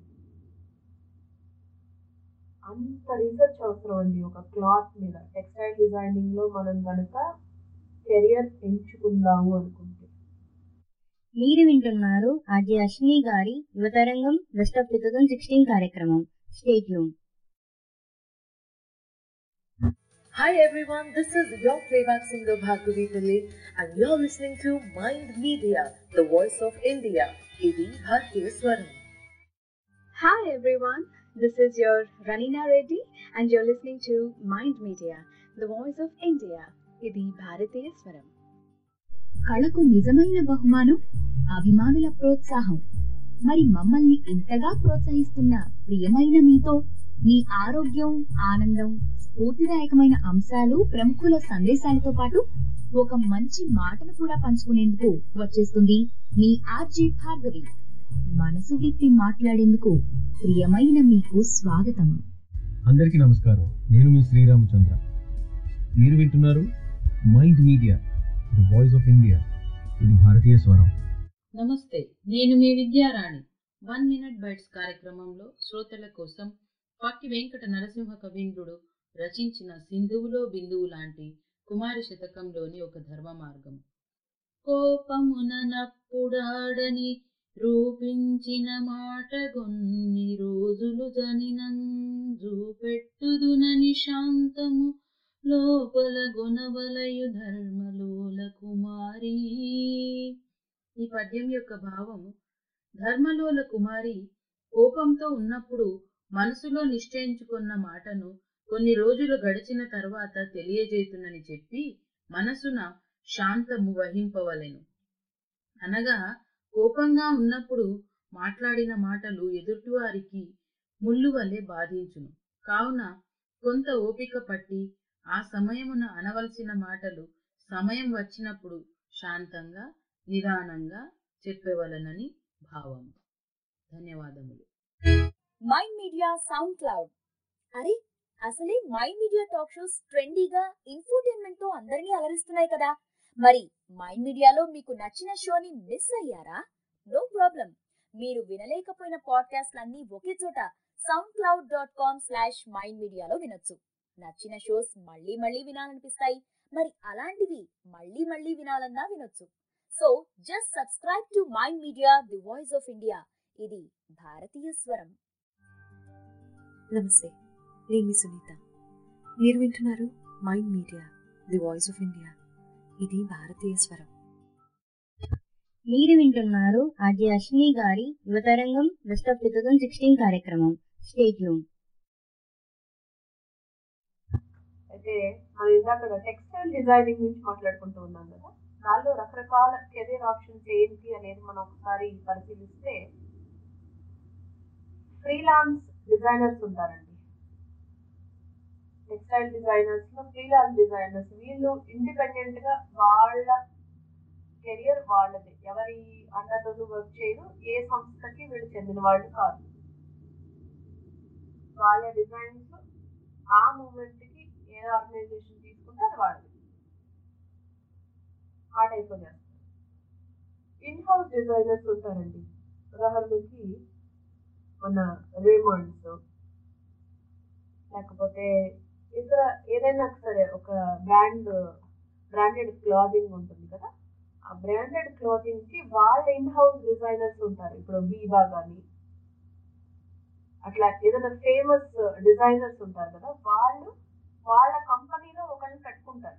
Speaker 4: అంత రీసెర్చ్ అవసరం అండి ఒక క్లాత్ మీద టెక్స్టైల్ డిజైనింగ్ లో మనం కనుక కెరియర్ ఎంచుకుందాము అనుకుంటే
Speaker 1: మీరు వింటున్నారు ఆర్జే అశ్విని గారి Yuvatarangam best of two thousand sixteen కార్యక్రమం stay tuned
Speaker 15: Hi everyone, this is your playback singer Bhargavi Pillai and you're listening to Mind Media, the voice of India. Idi Bhartiya Swaram.
Speaker 16: Hi everyone, this is your Ranina Reddy and you're listening to Mind Media, the voice of India. ఇది భారతీయ స్వరం
Speaker 17: కళకు నిజమైన బహుమానం అభిమానుల ప్రోత్సాహం మరి మమ్మల్ని ఇంతగా ప్రోత్సహిస్తున్న ప్రియమైన మీతో మీ ఆరోగ్యం ఆనందం స్ఫూర్తిదాయకమైన అంశాలు ప్రముఖుల సందేశాలతో పాటు ఒక మంచి మాటను కూడా పంచుకునేందుకు వచ్చేస్తుంది మీ ఆర్జే భార్గవి మనసు విప్పి మాట్లాడేందుకు ప్రియమైన మీకు స్వాగతం
Speaker 18: అందరికీ నమస్కారం నేను మీ శ్రీరామచంద్ర మీరు వింటున్నారు Mind Media the voice of India ఇది భారతీయ స్వరం
Speaker 12: నమస్తే నేను మీ విద్యారాణి వన్ మినిట్ బైట్స్ కార్యక్రమంలో శ్రోతల కోసం పక్కి వెంకట నరసింహ కవీంద్రుడు రచించిన సింధువులో బిందువు లాంటి కుమారి శతకంలోని ఒక ధర్మ మార్గం కోపమున నప్పుడాడని రూపించిన మాట కొన్ని రోజులు జనినంజు పెట్టుదునని శాంతము లోపల గుణవలయు ధర్మలోల కుమారి ఈ పద్యం యొక్క భావం ధర్మలోల కుమారి కోపంతో ఉన్నప్పుడు మనసులో నిశ్చయించుకున్న మాటను కొన్ని రోజులు గడిచిన తర్వాత తెలియజేతునని చెప్పి మనసున శాంతము వహింపవలెను అనగా కోపంగా ఉన్నప్పుడు మాట్లాడిన మాటలు ఎదుటివారికి ముళ్ళు వలె బాధించును కావున కొంత ఓపిక పట్టి ఆ సమయమున అనవలసిన మాటలు సమయం వచ్చినప్పుడు శాంతంగా నిదానంగా చెప్పవలనని భావం ధన్యవాదములు
Speaker 9: మైండ్ మీడియా సౌండ్ క్లౌడ్ అరే అసలే మైండ్ మీడియా టాక్ షోస్ ట్రెండీగా ఇన్ఫోటైన్మెంట్ తో అందరినీ అలరిస్తున్నాయి కదా మరి మైండ్ మీడియాలో మీకు నచ్చిన షోని మిస్ అయ్యారా నో ప్రాబ్లం మీరు వినలేకపోయిన పాడ్కాస్ట్లన్నీ ఒకే చోట SoundCloud dot com slash Mind మీడియాలో వినొచ్చు నచ్చిన షోస్ మళ్ళీ మళ్ళీ వినాలనిపిస్తాయి మరి అలాంటివి మళ్ళీ మళ్ళీ వినాలన్నా వినొచ్చు so just subscribe to Mind Media the voice of India ఇది భారతీయ స్వరం
Speaker 19: నమస్తే నేను మీ సునీత మీరు వింటున్నారు Mind Media the voice of India ఇది భారతీయ స్వరం
Speaker 1: మీరు వింటున్నారు ఆర్జే అశ్విని గారి Yuvatarangam best of two thousand sixteen కార్యక్రమం స్టేట్యూన్
Speaker 4: అయితే మనం ఇందాక టెక్స్టైల్ డిజైనింగ్ గురించి మాట్లాడుకుంటూ ఉన్నాం కదా దానిలో రకరకాల కెరీర్ ఆప్షన్స్ ఏంటి అనేది మనం ఒకసారి పరిశీలిస్తే ఫ్రీలాన్స్ డిజైనర్స్ ఉంటారండి టెక్స్టైల్ డిజైనర్స్ లో ఫ్రీలాన్స్ డిజైనర్స్ వీళ్ళు ఇండిపెండెంట్ గా వాళ్ళ కెరియర్ వాళ్ళది ఎవరి అండర్లోనూ వర్క్ చేయరు ఏ సంస్థకి వీళ్ళు చెందిన వాళ్ళు కాదు వాళ్ళ డిజైన్స్ ఆ మూమెంట్ కి ఏ ఆర్గనైజేషన్ తీసుకుంటే అది వాళ్ళది ఆ టైప్ లో చేస్తారు ఇన్ హౌస్ డిజైనర్స్ ఉంటారండి ఉదాహరణకి మన రేమండ్స్ లేకపోతే ఇతర ఏదైనా సరే ఒక బ్రాండ్ బ్రాండెడ్ క్లాదింగ్ ఉంటుంది కదా ఆ బ్రాండెడ్ క్లాతింగ్ కి వాళ్ళ ఇన్ హౌస్ డిజైనర్స్ ఉంటారు ఇప్పుడు బీబా కానీ అట్లా ఏదైనా ఫేమస్ డిజైనర్స్ ఉంటారు కదా వాళ్ళు వాళ్ళ కంపెనీలో ఒకరిని పెట్టుకుంటారు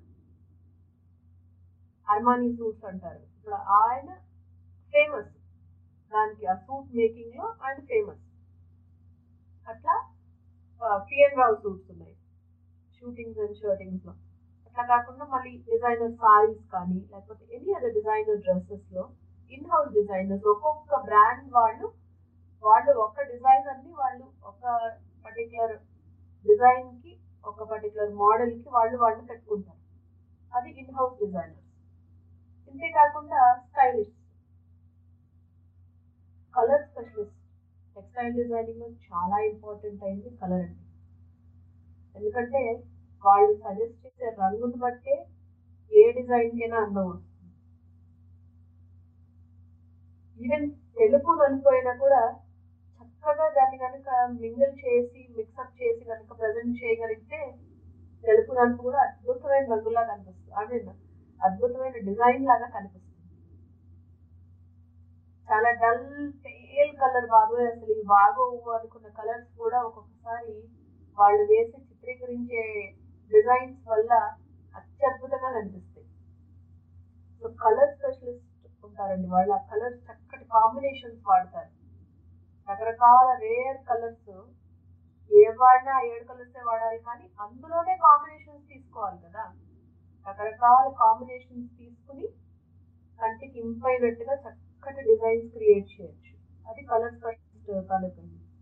Speaker 4: అర్మానీ సూట్స్ అంటారు ఇప్పుడు ఆయన ఫేమస్ దానికి ఆ సూట్ మేకింగ్ లో ఆయన ఫేమస్ అట్లా పిఎన్ రావు సూట్స్ ఉన్నాయి షూటింగ్స్ అండ్ షర్టింగ్స్ లో అట్లా కాకుండా మళ్ళీ డిజైనర్ సారీస్ కానీ లేకపోతే ఎనీ అదర్ డిజైనర్ డ్రెస్సెస్ లో ఇన్ హౌస్ డిజైనర్స్ ఒక్కొక్క బ్రాండ్ వాళ్ళు వాళ్ళు ఒక డిజైనర్ ని వాళ్ళు ఒక పర్టికులర్ డిజైన్ కి ఒక పర్టికులర్ మోడల్ కి వాళ్ళు వాళ్ళు పెట్టుకుంటారు అది ఇన్ హౌస్ డిజైనర్స్ ఇంతేకాకుండా stylist colour specialist textile designing లో చాలా ఇంపార్టెంట్ అయింది కలర్ అండి ఎందుకంటే వాళ్ళు సజెస్ట్ చేసే రంగుని బట్టే ఏ డిజైన్ కైనా అందం వస్తుంది ఈవెన్ తెలుపు నలిపోయినా కూడా చక్కగా దాన్ని కనుక మింగిల్ చేసి మిక్సప్ చేసి కనుక ప్రజెంట్ చేయగలిగితే తెలుపు నలుపు కూడా అద్భుతమైన రంగులా కనిపిస్తుంది అదే అద్భుతమైన డిజైన్ లాగా కనిపిస్తుంది చాలా డల్ పేల్ కలర్ బాగోయ్ అసలు ఇవి బాగోవు అనుకున్న కలర్స్ కూడా ఒక్కొక్కసారి వాళ్ళు వేసి చిత్రీకరించే డిజైన్స్ వల్ల అత్యద్భుతంగా కనిపిస్తాయి సో కలర్ స్పెషలిస్ట్ ఉంటారండి వాళ్ళు ఆ కలర్స్ చక్కటి కాంబినేషన్స్ వాడతారు రకరకాల రేర్ కలర్స్ ఏ వాడినా ఆ ఏడు కలర్సే వాడాలి కానీ అందులోనే కాంబినేషన్స్ తీసుకోవాలి కదా రకరకాల కాంబినేషన్స్ తీసుకుని కంటికి ఇంపైనట్టుగా చక్కటి డిజైన్స్ క్రియేట్ చేయొచ్చు అది కలర్ స్పెషలిస్ట్ తాలూకు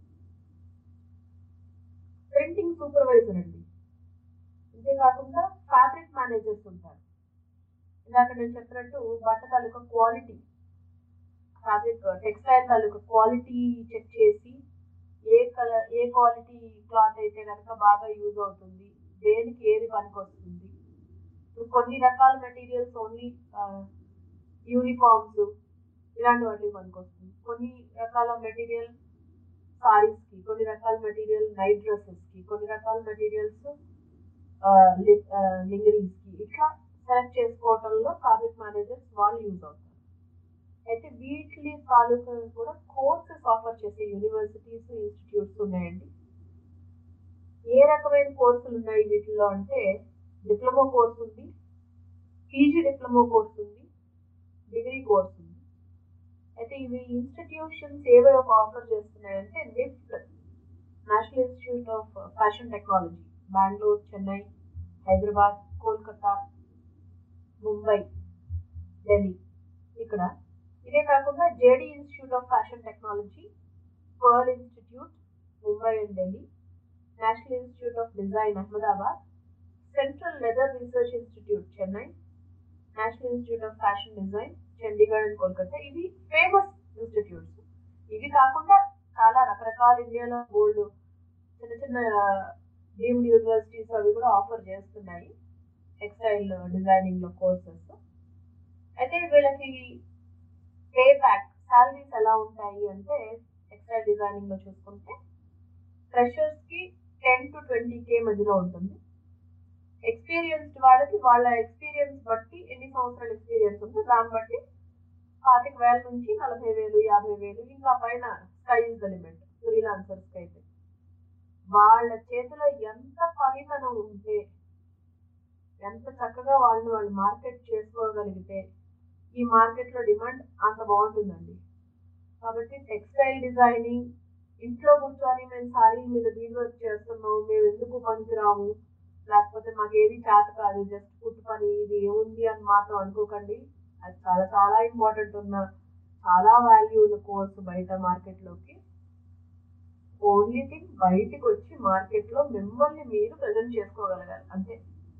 Speaker 4: ప్రింటింగ్ సూపర్వైజర్ అండి అంతేకాకుండా ఫ్యాబ్రిక్ మేనేజర్స్ ఉంటారు ఇందాక నేను చెప్పినట్టు బట్ట తాలూకా క్వాలిటీ ఫ్యాబ్రిక్ టెక్స్టైల్ తాలూకా క్వాలిటీ చెక్ చేసి ఏ కలర్ ఏ క్వాలిటీ క్లాత్ అయితే కనుక బాగా యూజ్ అవుతుంది దేనికి ఏది పనికి వస్తుంది ఇప్పుడు కొన్ని రకాల మెటీరియల్స్ ఓన్లీ యూనిఫామ్స్ ఇలాంటి వాటికి పనికి వస్తుంది కొన్ని రకాల మెటీరియల్ సారీస్కి కొన్ని రకాల మెటీరియల్ నైట్ డ్రెస్సెస్కి కొన్ని రకాల మెటీరియల్స్ లింగరీస్కి ఇట్లా సెలెక్ట్ చేసుకోవటంలో ఫ్యాబ్రిక్ మేనేజర్స్ వాళ్ళు యూజ్ అవుతారు అయితే వీటి తాలూకా కూడా కోర్సెస్ ఆఫర్ చేసే యూనివర్సిటీస్ ఇన్స్టిట్యూట్స్ ఉన్నాయండి ఏ రకమైన కోర్సులు ఉన్నాయి వీటిలో అంటే డిప్లొమా కోర్స్ ఉంది పీజీ డిప్లొమా కోర్స్ ఉంది డిగ్రీ కోర్స్ ఉంది అయితే ఇవి ఇన్స్టిట్యూషన్స్ ఏవో ఒక ఆఫర్ చేస్తున్నాయంటే NIFT national institute of fashion technology Bengaluru Chennai Hyderabad Kolkata Mumbai Delhi ఇక్కడ ఇదే కాకుండా JD institute of fashion technology Pearl institute Mumbai and Delhi national institute of design Ahmedabad central leather research institute Chennai national institute of fashion design Chandigarh and Kolkata ఇవి ఫేమస్ ఇన్స్టిట్యూట్స్ ఇవి కాకుండా చాలా రకరకాల ఇండియాలో గోల్డ్ చిన్న చిన్న డీమ్డ్ యూనివర్సిటీస్ అవి కూడా ఆఫర్ చేస్తున్నాయి టెక్స్టైల్ డిజైనింగ్ లో కోర్సెస్ అయితే వీళ్ళకి పే బ్యాక్ సాలరీస్ ఎలా ఉంటాయి అంటే టెక్స్టైల్ డిజైనింగ్ లో చూసుకుంటే ఫ్రెషర్స్ కి టెన్ టు ట్వంటీ కే మధ్యలో ఉంటుంది ఎక్స్పీరియన్స్డ్ వాళ్ళకి వాళ్ళ ఎక్స్పీరియన్స్ బట్టి ఎన్ని సంవత్సరాల ఎక్స్పీరియన్స్ ఉందో దాన్ని బట్టి పాతిక వేల నుంచి నలభై వేలు యాభై వేలు ఇంకా పైన sky is the limit freelancers అయితే వాళ్ళ చేతిలో ఎంత పనితనం ఉంటే ఎంత చక్కగా వాళ్ళని వాళ్ళు మార్కెట్ చేసుకోగలిగితే ఈ మార్కెట్లో డిమాండ్ అంత బాగుంటుందండి కాబట్టి టెక్స్టైల్ డిజైనింగ్ ఇంట్లో కూర్చొని మేము సారీల మీద బీడ్ వర్క్ చేస్తున్నాము మేము ఎందుకు పనికిరాము లేకపోతే మాకు ఏది చేత కాదు జస్ట్ కుట్టు పని ఇది ఏముంది అని మాత్రం అనుకోకండి అది చాలా చాలా ఇంపార్టెంట్ ఉన్న చాలా వాల్యూ ఉన్న కోర్సు బయట మార్కెట్లోకి ఓన్లీ థింగ్ బయటికి వచ్చి మార్కెట్లో మిమ్మల్ని మీరు ప్రజెంట్ చేసుకోగలగాలి అంతే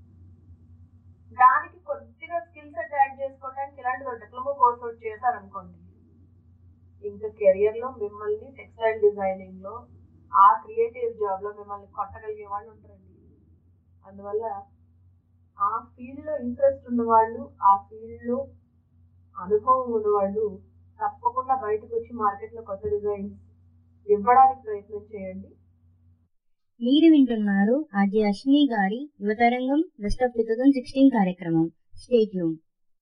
Speaker 4: దానికి కొద్దిగా స్కిల్ సెట్ యాడ్ చేసుకోవడానికి ఇలాంటి డిప్లొమా కోర్స్ ఒకటి చేశారనుకోండి ఇంకా కెరియర్ లో మిమ్మల్ని టెక్స్టైల్ డిజైనింగ్ లో ఆ క్రియేటివ్ జాబ్ లో మిమ్మల్ని కొట్టగలిగే వాళ్ళు ఉంటారండి అందువల్ల ఆ ఫీల్డ్ లో ఇంట్రెస్ట్ ఉన్న వాళ్ళు ఆ ఫీల్డ్ లో అనుభవం ఉన్న వాళ్ళు తప్పకుండా బయటకు వచ్చి మార్కెట్ లో కొత్త డిజైన్స్ ఇవ్వడానికి ప్రయత్నం చేయండి
Speaker 1: మీరు వింటున్నారు ఆర్జే అశ్విని గారి Yuvatarangam best of two thousand sixteen కార్యక్రమం స్టేట్యూమ్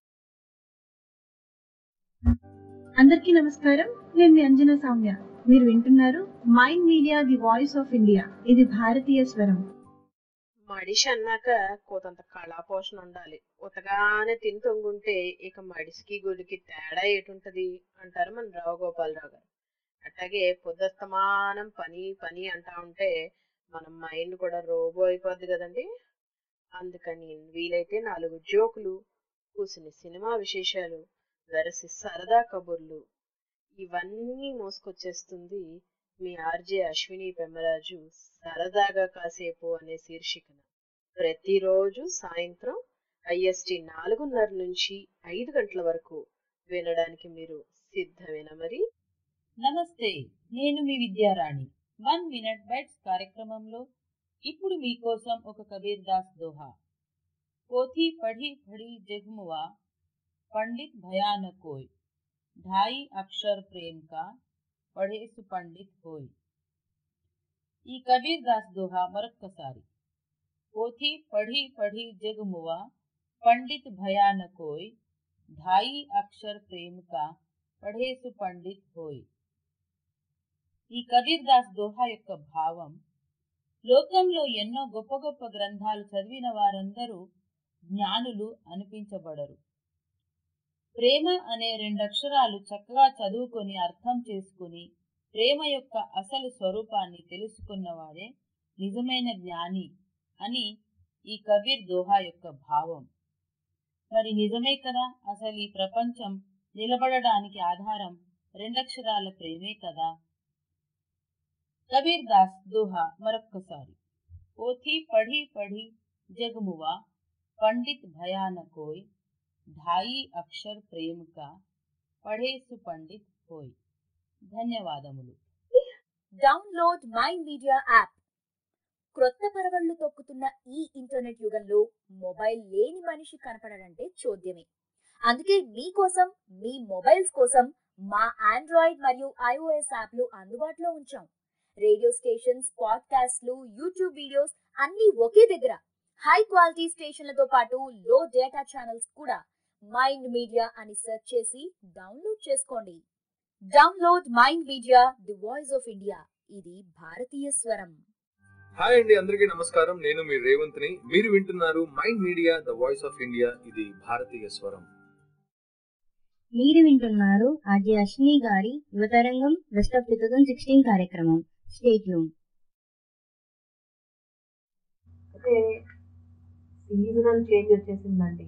Speaker 14: అందరికీ నమస్కారం నేను మీ అంజన సౌమ్య మీరు వింటున్నారు Mind Media the voice of India ఇది భారతీయ స్వరం
Speaker 20: మడిషి అన్నాక కోతంత కళాపోషణ ఉండాలి ఉతగానే తిని తొంగుంటే ఇక మడిసికి గుడికి తేడా ఏటుంటది అంటారు మన రావు గోపాలరావు గారు అట్లాగే పొద్దుస్తమానం పని పని అంటా ఉంటే మన మైండ్ కూడా రోబో అయిపోద్ది కదండి అందుకని వీలైతే నాలుగు జోకులు కూసిన సినిమా విశేషాలు వెరసి సరదా కబుర్లు ఇవన్నీ మోసుకొచ్చేస్తుంది మీ ఆర్జే అశ్విని పెమ్మరాజు సరదాగా కాసేపు అనే శీర్షికన ప్రతిరోజు సాయంత్రం ఐఎస్టి నాలుగున్నర నుంచి ఐదు గంటల వరకు వినడానికి మీరు సిద్ధమేనా మరి
Speaker 12: నమస్తే నేను మీ విద్యారాణి వన్ మినిట్ బైట్స్ కార్యక్రమంలో ఇప్పుడు మీకోసం ఒక కబీర్ దాస్ దోహా పోథీ పढ़ी पढ़ी जगमुआ पंडित भयान कोई ढाई अक्षर प्रेम का पढ़े सुपंडित होय ఈ కబీర్ దాస్ దోహా మరొక్కసారి పోథీ పढ़ी पढ़ी जगमुआ पंडित भयान कोई ढाई अक्षर प्रेम का పఢేసు పండిత్ హోయ్ ఈ కబీర్ దాస్ దోహా యొక్క భావం లోకంలో ఎన్నో గొప్ప గొప్ప గ్రంథాలు చదివిన వారందరూ జ్ఞానులు అనిపించబడరు ప్రేమ అనే రెండక్షరాలు చక్కగా చదువుకొని అర్థం చేసుకుని ప్రేమ యొక్క అసలు స్వరూపాన్ని తెలుసుకున్నవాడే నిజమైన జ్ఞాని అని ఈ కబీర్ దోహా యొక్క భావం మరి నిజమే కదా అసలు ఈ ప్రపంచం నిలబడడానికి ఆధారం రెండక్షరాల ప్రేమే కదా కబీర్ దాస్ దోహా మరొక్కసారి పోథీ పढ़ी पढ़ी जगमुआ पंडित भयानकोय ढाई अक्षर प्रेम का पढ़े सुपंडित होय ధన్యవాదములు
Speaker 9: డౌన్లోడ్ మైండ్ మీడియా యాప్ క్రొత్త పరవళ్లు తొక్కుతున్న ఈ ఇంటర్నెట్ యుగంలో మొబైల్ లేని మనిషి కనపడడంటే చూద్యమే అందుకే మీకోసం మీ మొబైల్స్ కోసం మా ఆండ్రాయిడ్ మరియు ఐఓఎస్ యాప్లు అందుబాటులో ఉంచాం రేడియో స్టేషన్స్ పాడ్కాస్ట్లు యూట్యూబ్ వీడియోస్ అన్ని ఒకే దగ్గర హై క్వాలిటీ స్టేషన్లతో పాటు లో డేటా ఛానల్స్ కూడా మైండ్ మీడియా అని సెర్చ్ చేసి డౌన్లోడ్ చేసుకోండి download Mind Media the voice of India ఇది భారతీయ స్వరం
Speaker 18: హాయ్ అండి అందరికీ నమస్కారం నేను మీ రేవంత్ని మీరు వింటున్నారు Mind Media the voice of India ఇది భారతీయ స్వరం
Speaker 1: మీరు వింటున్నారు ఆర్జే అశ్విని గారి Yuvatarangam best of two thousand sixteen కార్యక్రమం స్టేట్యూన్
Speaker 4: అయితే సీజనల్ చేంజ్ వచ్చేసిందండి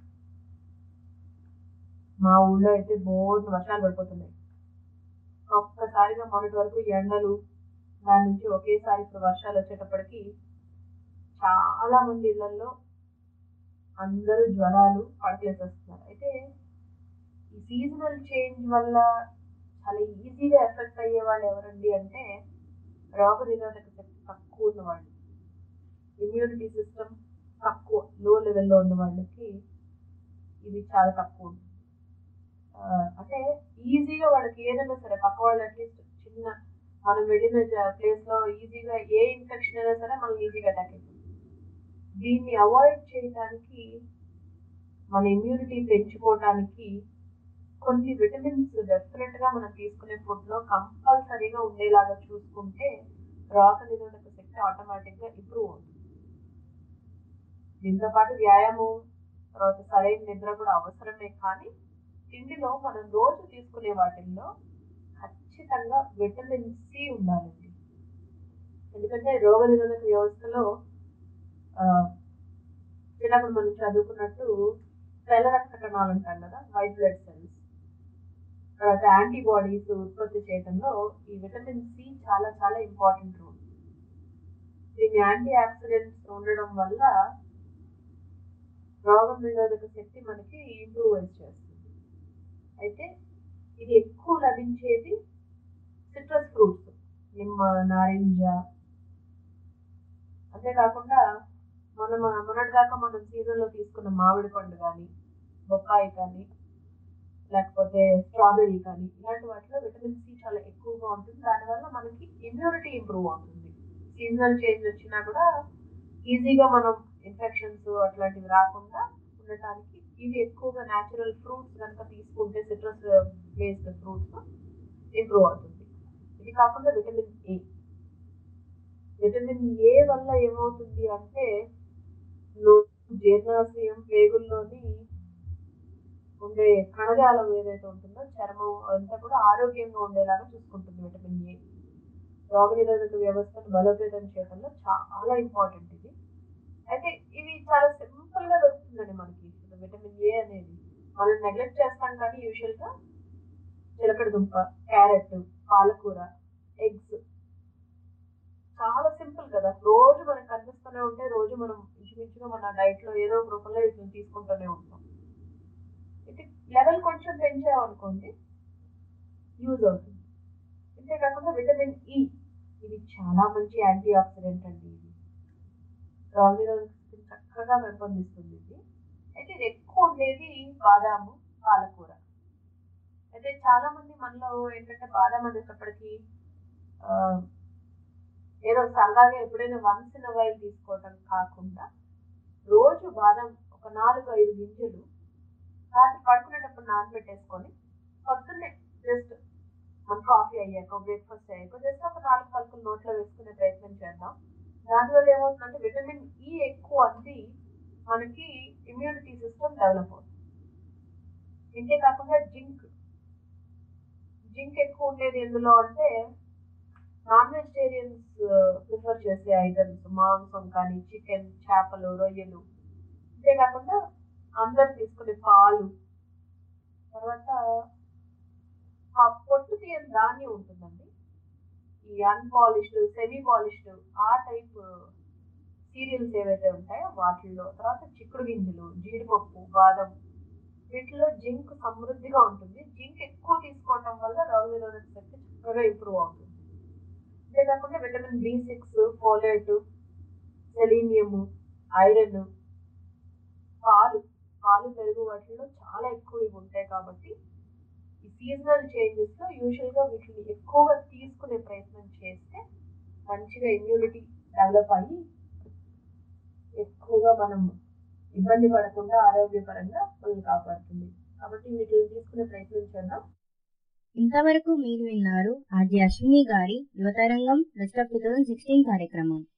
Speaker 4: మా ఊళ్ళో అయితే బోర్డు వర్షాలు పడిపోతున్నాయి ఒక్కసారిగా మొన్నటి వరకు ఎండలు దాని నుంచి ఒకేసారి ఇప్పుడు వర్షాలు వచ్చేటప్పటికి చాలా మంది ఇళ్లలో అందరూ జ్వరాలు పడకేసేస్తున్నారు అయితే ఈ సీజనల్ చేంజ్ వల్ల చాలా ఈజీగా ఎఫెక్ట్ అయ్యే వాళ్ళు ఎవరండి అంటే రోగ నిరోధక శక్తి తక్కువ ఉన్న వాళ్ళు ఇమ్యూనిటీ సిస్టమ్ తక్కువ లో లెవెల్లో ఉన్న వాళ్ళకి ఇది చాలా తక్కువ ఉంటుంది ఆ, అంటే ఈజీగా వాళ్ళకి ఏదైనా సరే పక్క వాళ్ళు అట్లీస్ట్ చిన్న మనం వెళ్ళిన ప్లేస్ లో ఈజీగా ఏ ఇన్ఫెక్షన్ అయినా సరే మనం ఈజీగా అటాక్ అవుతుంది దీన్ని అవాయిడ్ చేయడానికి మన ఇమ్యూనిటీ పెంచుకోవడానికి కొన్ని విటమిన్స్ డెఫినెట్ గా మనం తీసుకునే ఫుడ్ లో కంపల్సరీగా ఉండేలాగా చూసుకుంటే రోగ నిరోధక శక్తి ఆటోమేటిక్ గా ఇంప్రూవ్ అవుతుంది దీంతో పాటు వ్యాయామం తర్వాత సరైన నిద్ర కూడా అవసరమే కానీ తిండిలో మనం రోజు తీసుకునే వాటిల్లో ఖచ్చితంగా విటమిన్ సి ఉండాలండి ఎందుకంటే రోగ నిరోధక వ్యవస్థలో ఆ, చిన్నప్పుడు మనం చదువుకున్నట్టు తెల్ల రక్త కణాలు అంటాం కదా వైట్ బ్లడ్ సెల్స్ తర్వాత యాంటీబాడీస్ ఉత్పత్తి చేయడంలో ఈ విటమిన్ సి చాలా చాలా ఇంపార్టెంట్ రోల్ దీని యాంటీ ఆక్సిడెంట్స్ ఉండడం వల్ల రోగ నిరోధక శక్తి మనకి ఇంప్రూవ్ చేస్తుంది అయితే ఇది ఎక్కువ లభించేది సిట్రస్ ఫ్రూట్స్ నిమ్మ నారింజ అంతేకాకుండా మనం మొన్నటిదాకా మనం సీజన్లో తీసుకున్న మామిడి పండు కానీ బొప్పాయి కానీ లేకపోతే స్ట్రాబెర్రీ కానీ ఇలాంటి వాటిలో విటమిన్ సి చాలా ఎక్కువగా ఉంటుంది దానివల్ల మనకి ఇమ్యూనిటీ ఇంప్రూవ్ అవుతుంది సీజనల్ చేంజ్ వచ్చినా కూడా ఈజీగా మనం ఇన్ఫెక్షన్స్ అట్లాంటివి రాకుండా ఉండటానికి ఇవి ఎక్కువగా న్యాచురల్ ఫ్రూట్స్ కనుక తీసుకుంటే సిట్రస్ బేస్డ్ ఫ్రూట్స్ ఇంప్రూవ్ అవుతుంది ఇది కాకుండా విటమిన్ ఏ విటమిన్ ఏ వల్ల ఏమవుతుంది అంటే లో- జీర్ణాశయం పేగుల్లోని ఉండే కణజాలం ఏదైతే ఉంటుందో చర్మం అంతా కూడా ఆరోగ్యంగా ఉండేలాగా చూసుకుంటుంది విటమిన్ ఏ రోగనిరోధక వ్యవస్థను బలోపేతం చేయడంలో చాలా ఇంపార్టెంట్ ఇది అయితే ఇవి చాలా సింపుల్ గా దొరుకుతుందండి మనకి ఇప్పుడు విటమిన్ ఏ అనేది మనం నెగ్లెక్ట్ చేస్తాం కానీ యూజువల్ గా చిలకడ దుంప క్యారెట్ పాలకూర ఎగ్స్ చాలా సింపుల్ కదా రోజు మనకు కనిపిస్తూనే ఉంటే రోజు మనం ఇంచుమించుగా మన డైట్ లో ఏదో ఒక రూపంలో వీటిని తీసుకుంటూనే ఉంటాం ఇది లెవెల్ కొంచెం పెంచామనుకోండి యూజ్ అవుతుంది అంతేకాకుండా విటమిన్ ఈ ఇది చాలా మంచి యాంటీ ఆక్సిడెంట్ అండి ఇది రోగనిరోధక శక్తిని చక్కగా పెంపొందిస్తుంది ఇది అయితే ఇది ఎక్కువ ఉండేది బాదాము పాలకూర అయితే చాలా మంది మనలో ఏంటంటే బాదాం అనేటప్పటికి ఆ, ఏదో సరదాగా ఎప్పుడైనా వన్స్ ఇన్ వైల్ తీసుకోవటం కాకుండా రోజు బాదం ఒక నాలుగు ఐదు గింజలు రాత్రి పడుకునేటప్పుడు నానబెట్టేసుకొని పొద్దున్నే జస్ట్ మన కాఫీ అయ్యాక బ్రేక్ఫాస్ట్ అయ్యాక జస్ట్ ఒక నాలుగు పలుకులు నోట్లో వేసుకునే ప్రయత్నం చేద్దాం దానివల్ల ఏమవుతుందంటే విటమిన్ ఈ ఎక్కువ అంది మనకి ఇమ్యూనిటీ సిస్టమ్ డెవలప్ అవుతుంది ఇంతే కాకుండా జింక్ జింక్ ఎక్కువ ఉండేది ఎందులో అంటే నాన్ వెజిటేరియన్స్ ప్రిఫర్ చేసే ఐటమ్స్ మాంసం కానీ చికెన్ చేపలు రొయ్యలు అంతేకాకుండా అందరు తీసుకునే పాలు తర్వాత ఆ పొట్టు తీయని ధాన్యం ఉంటుందండి ఈ అన్పాలిష్డ్ సెమీ పాలిష్డ్ ఆ టైప్ సీరియల్స్ ఏవైతే ఉంటాయో వాటిల్లో తర్వాత చిక్కుడు గింజలు జీడిపప్పు బాదం వీటిలో జింక్ సమృద్ధిగా ఉంటుంది జింక్ ఎక్కువ తీసుకోవటం వల్ల రోగనిరోధక శక్తి చక్కగా ఇంప్రూవ్ అవుతుంది అంతేకాకుండా vitamin B six folate selenium iron పాలు పాలు పెరుగు వాటిల్లో చాలా ఎక్కువ ఇవి ఉంటాయి కాబట్టి ఈ సీజనల్ చేంజెస్ లో యూజువల్ గా వీటిని ఎక్కువగా తీసుకునే ప్రయత్నం చేస్తే మంచిగా ఇమ్యూనిటీ డెవలప్ అయ్యి ఎక్కువగా మనం ఇబ్బంది పడకుండా ఆరోగ్యపరంగా మనల్ని కాపాడుతుంది కాబట్టి వీటిని తీసుకునే ప్రయత్నం చేద్దాం
Speaker 1: ఇంతవరకు మీరు విన్నారు ఆర్జే అశ్విని గారి Yuvatarangam best of two thousand sixteen కార్యక్రమం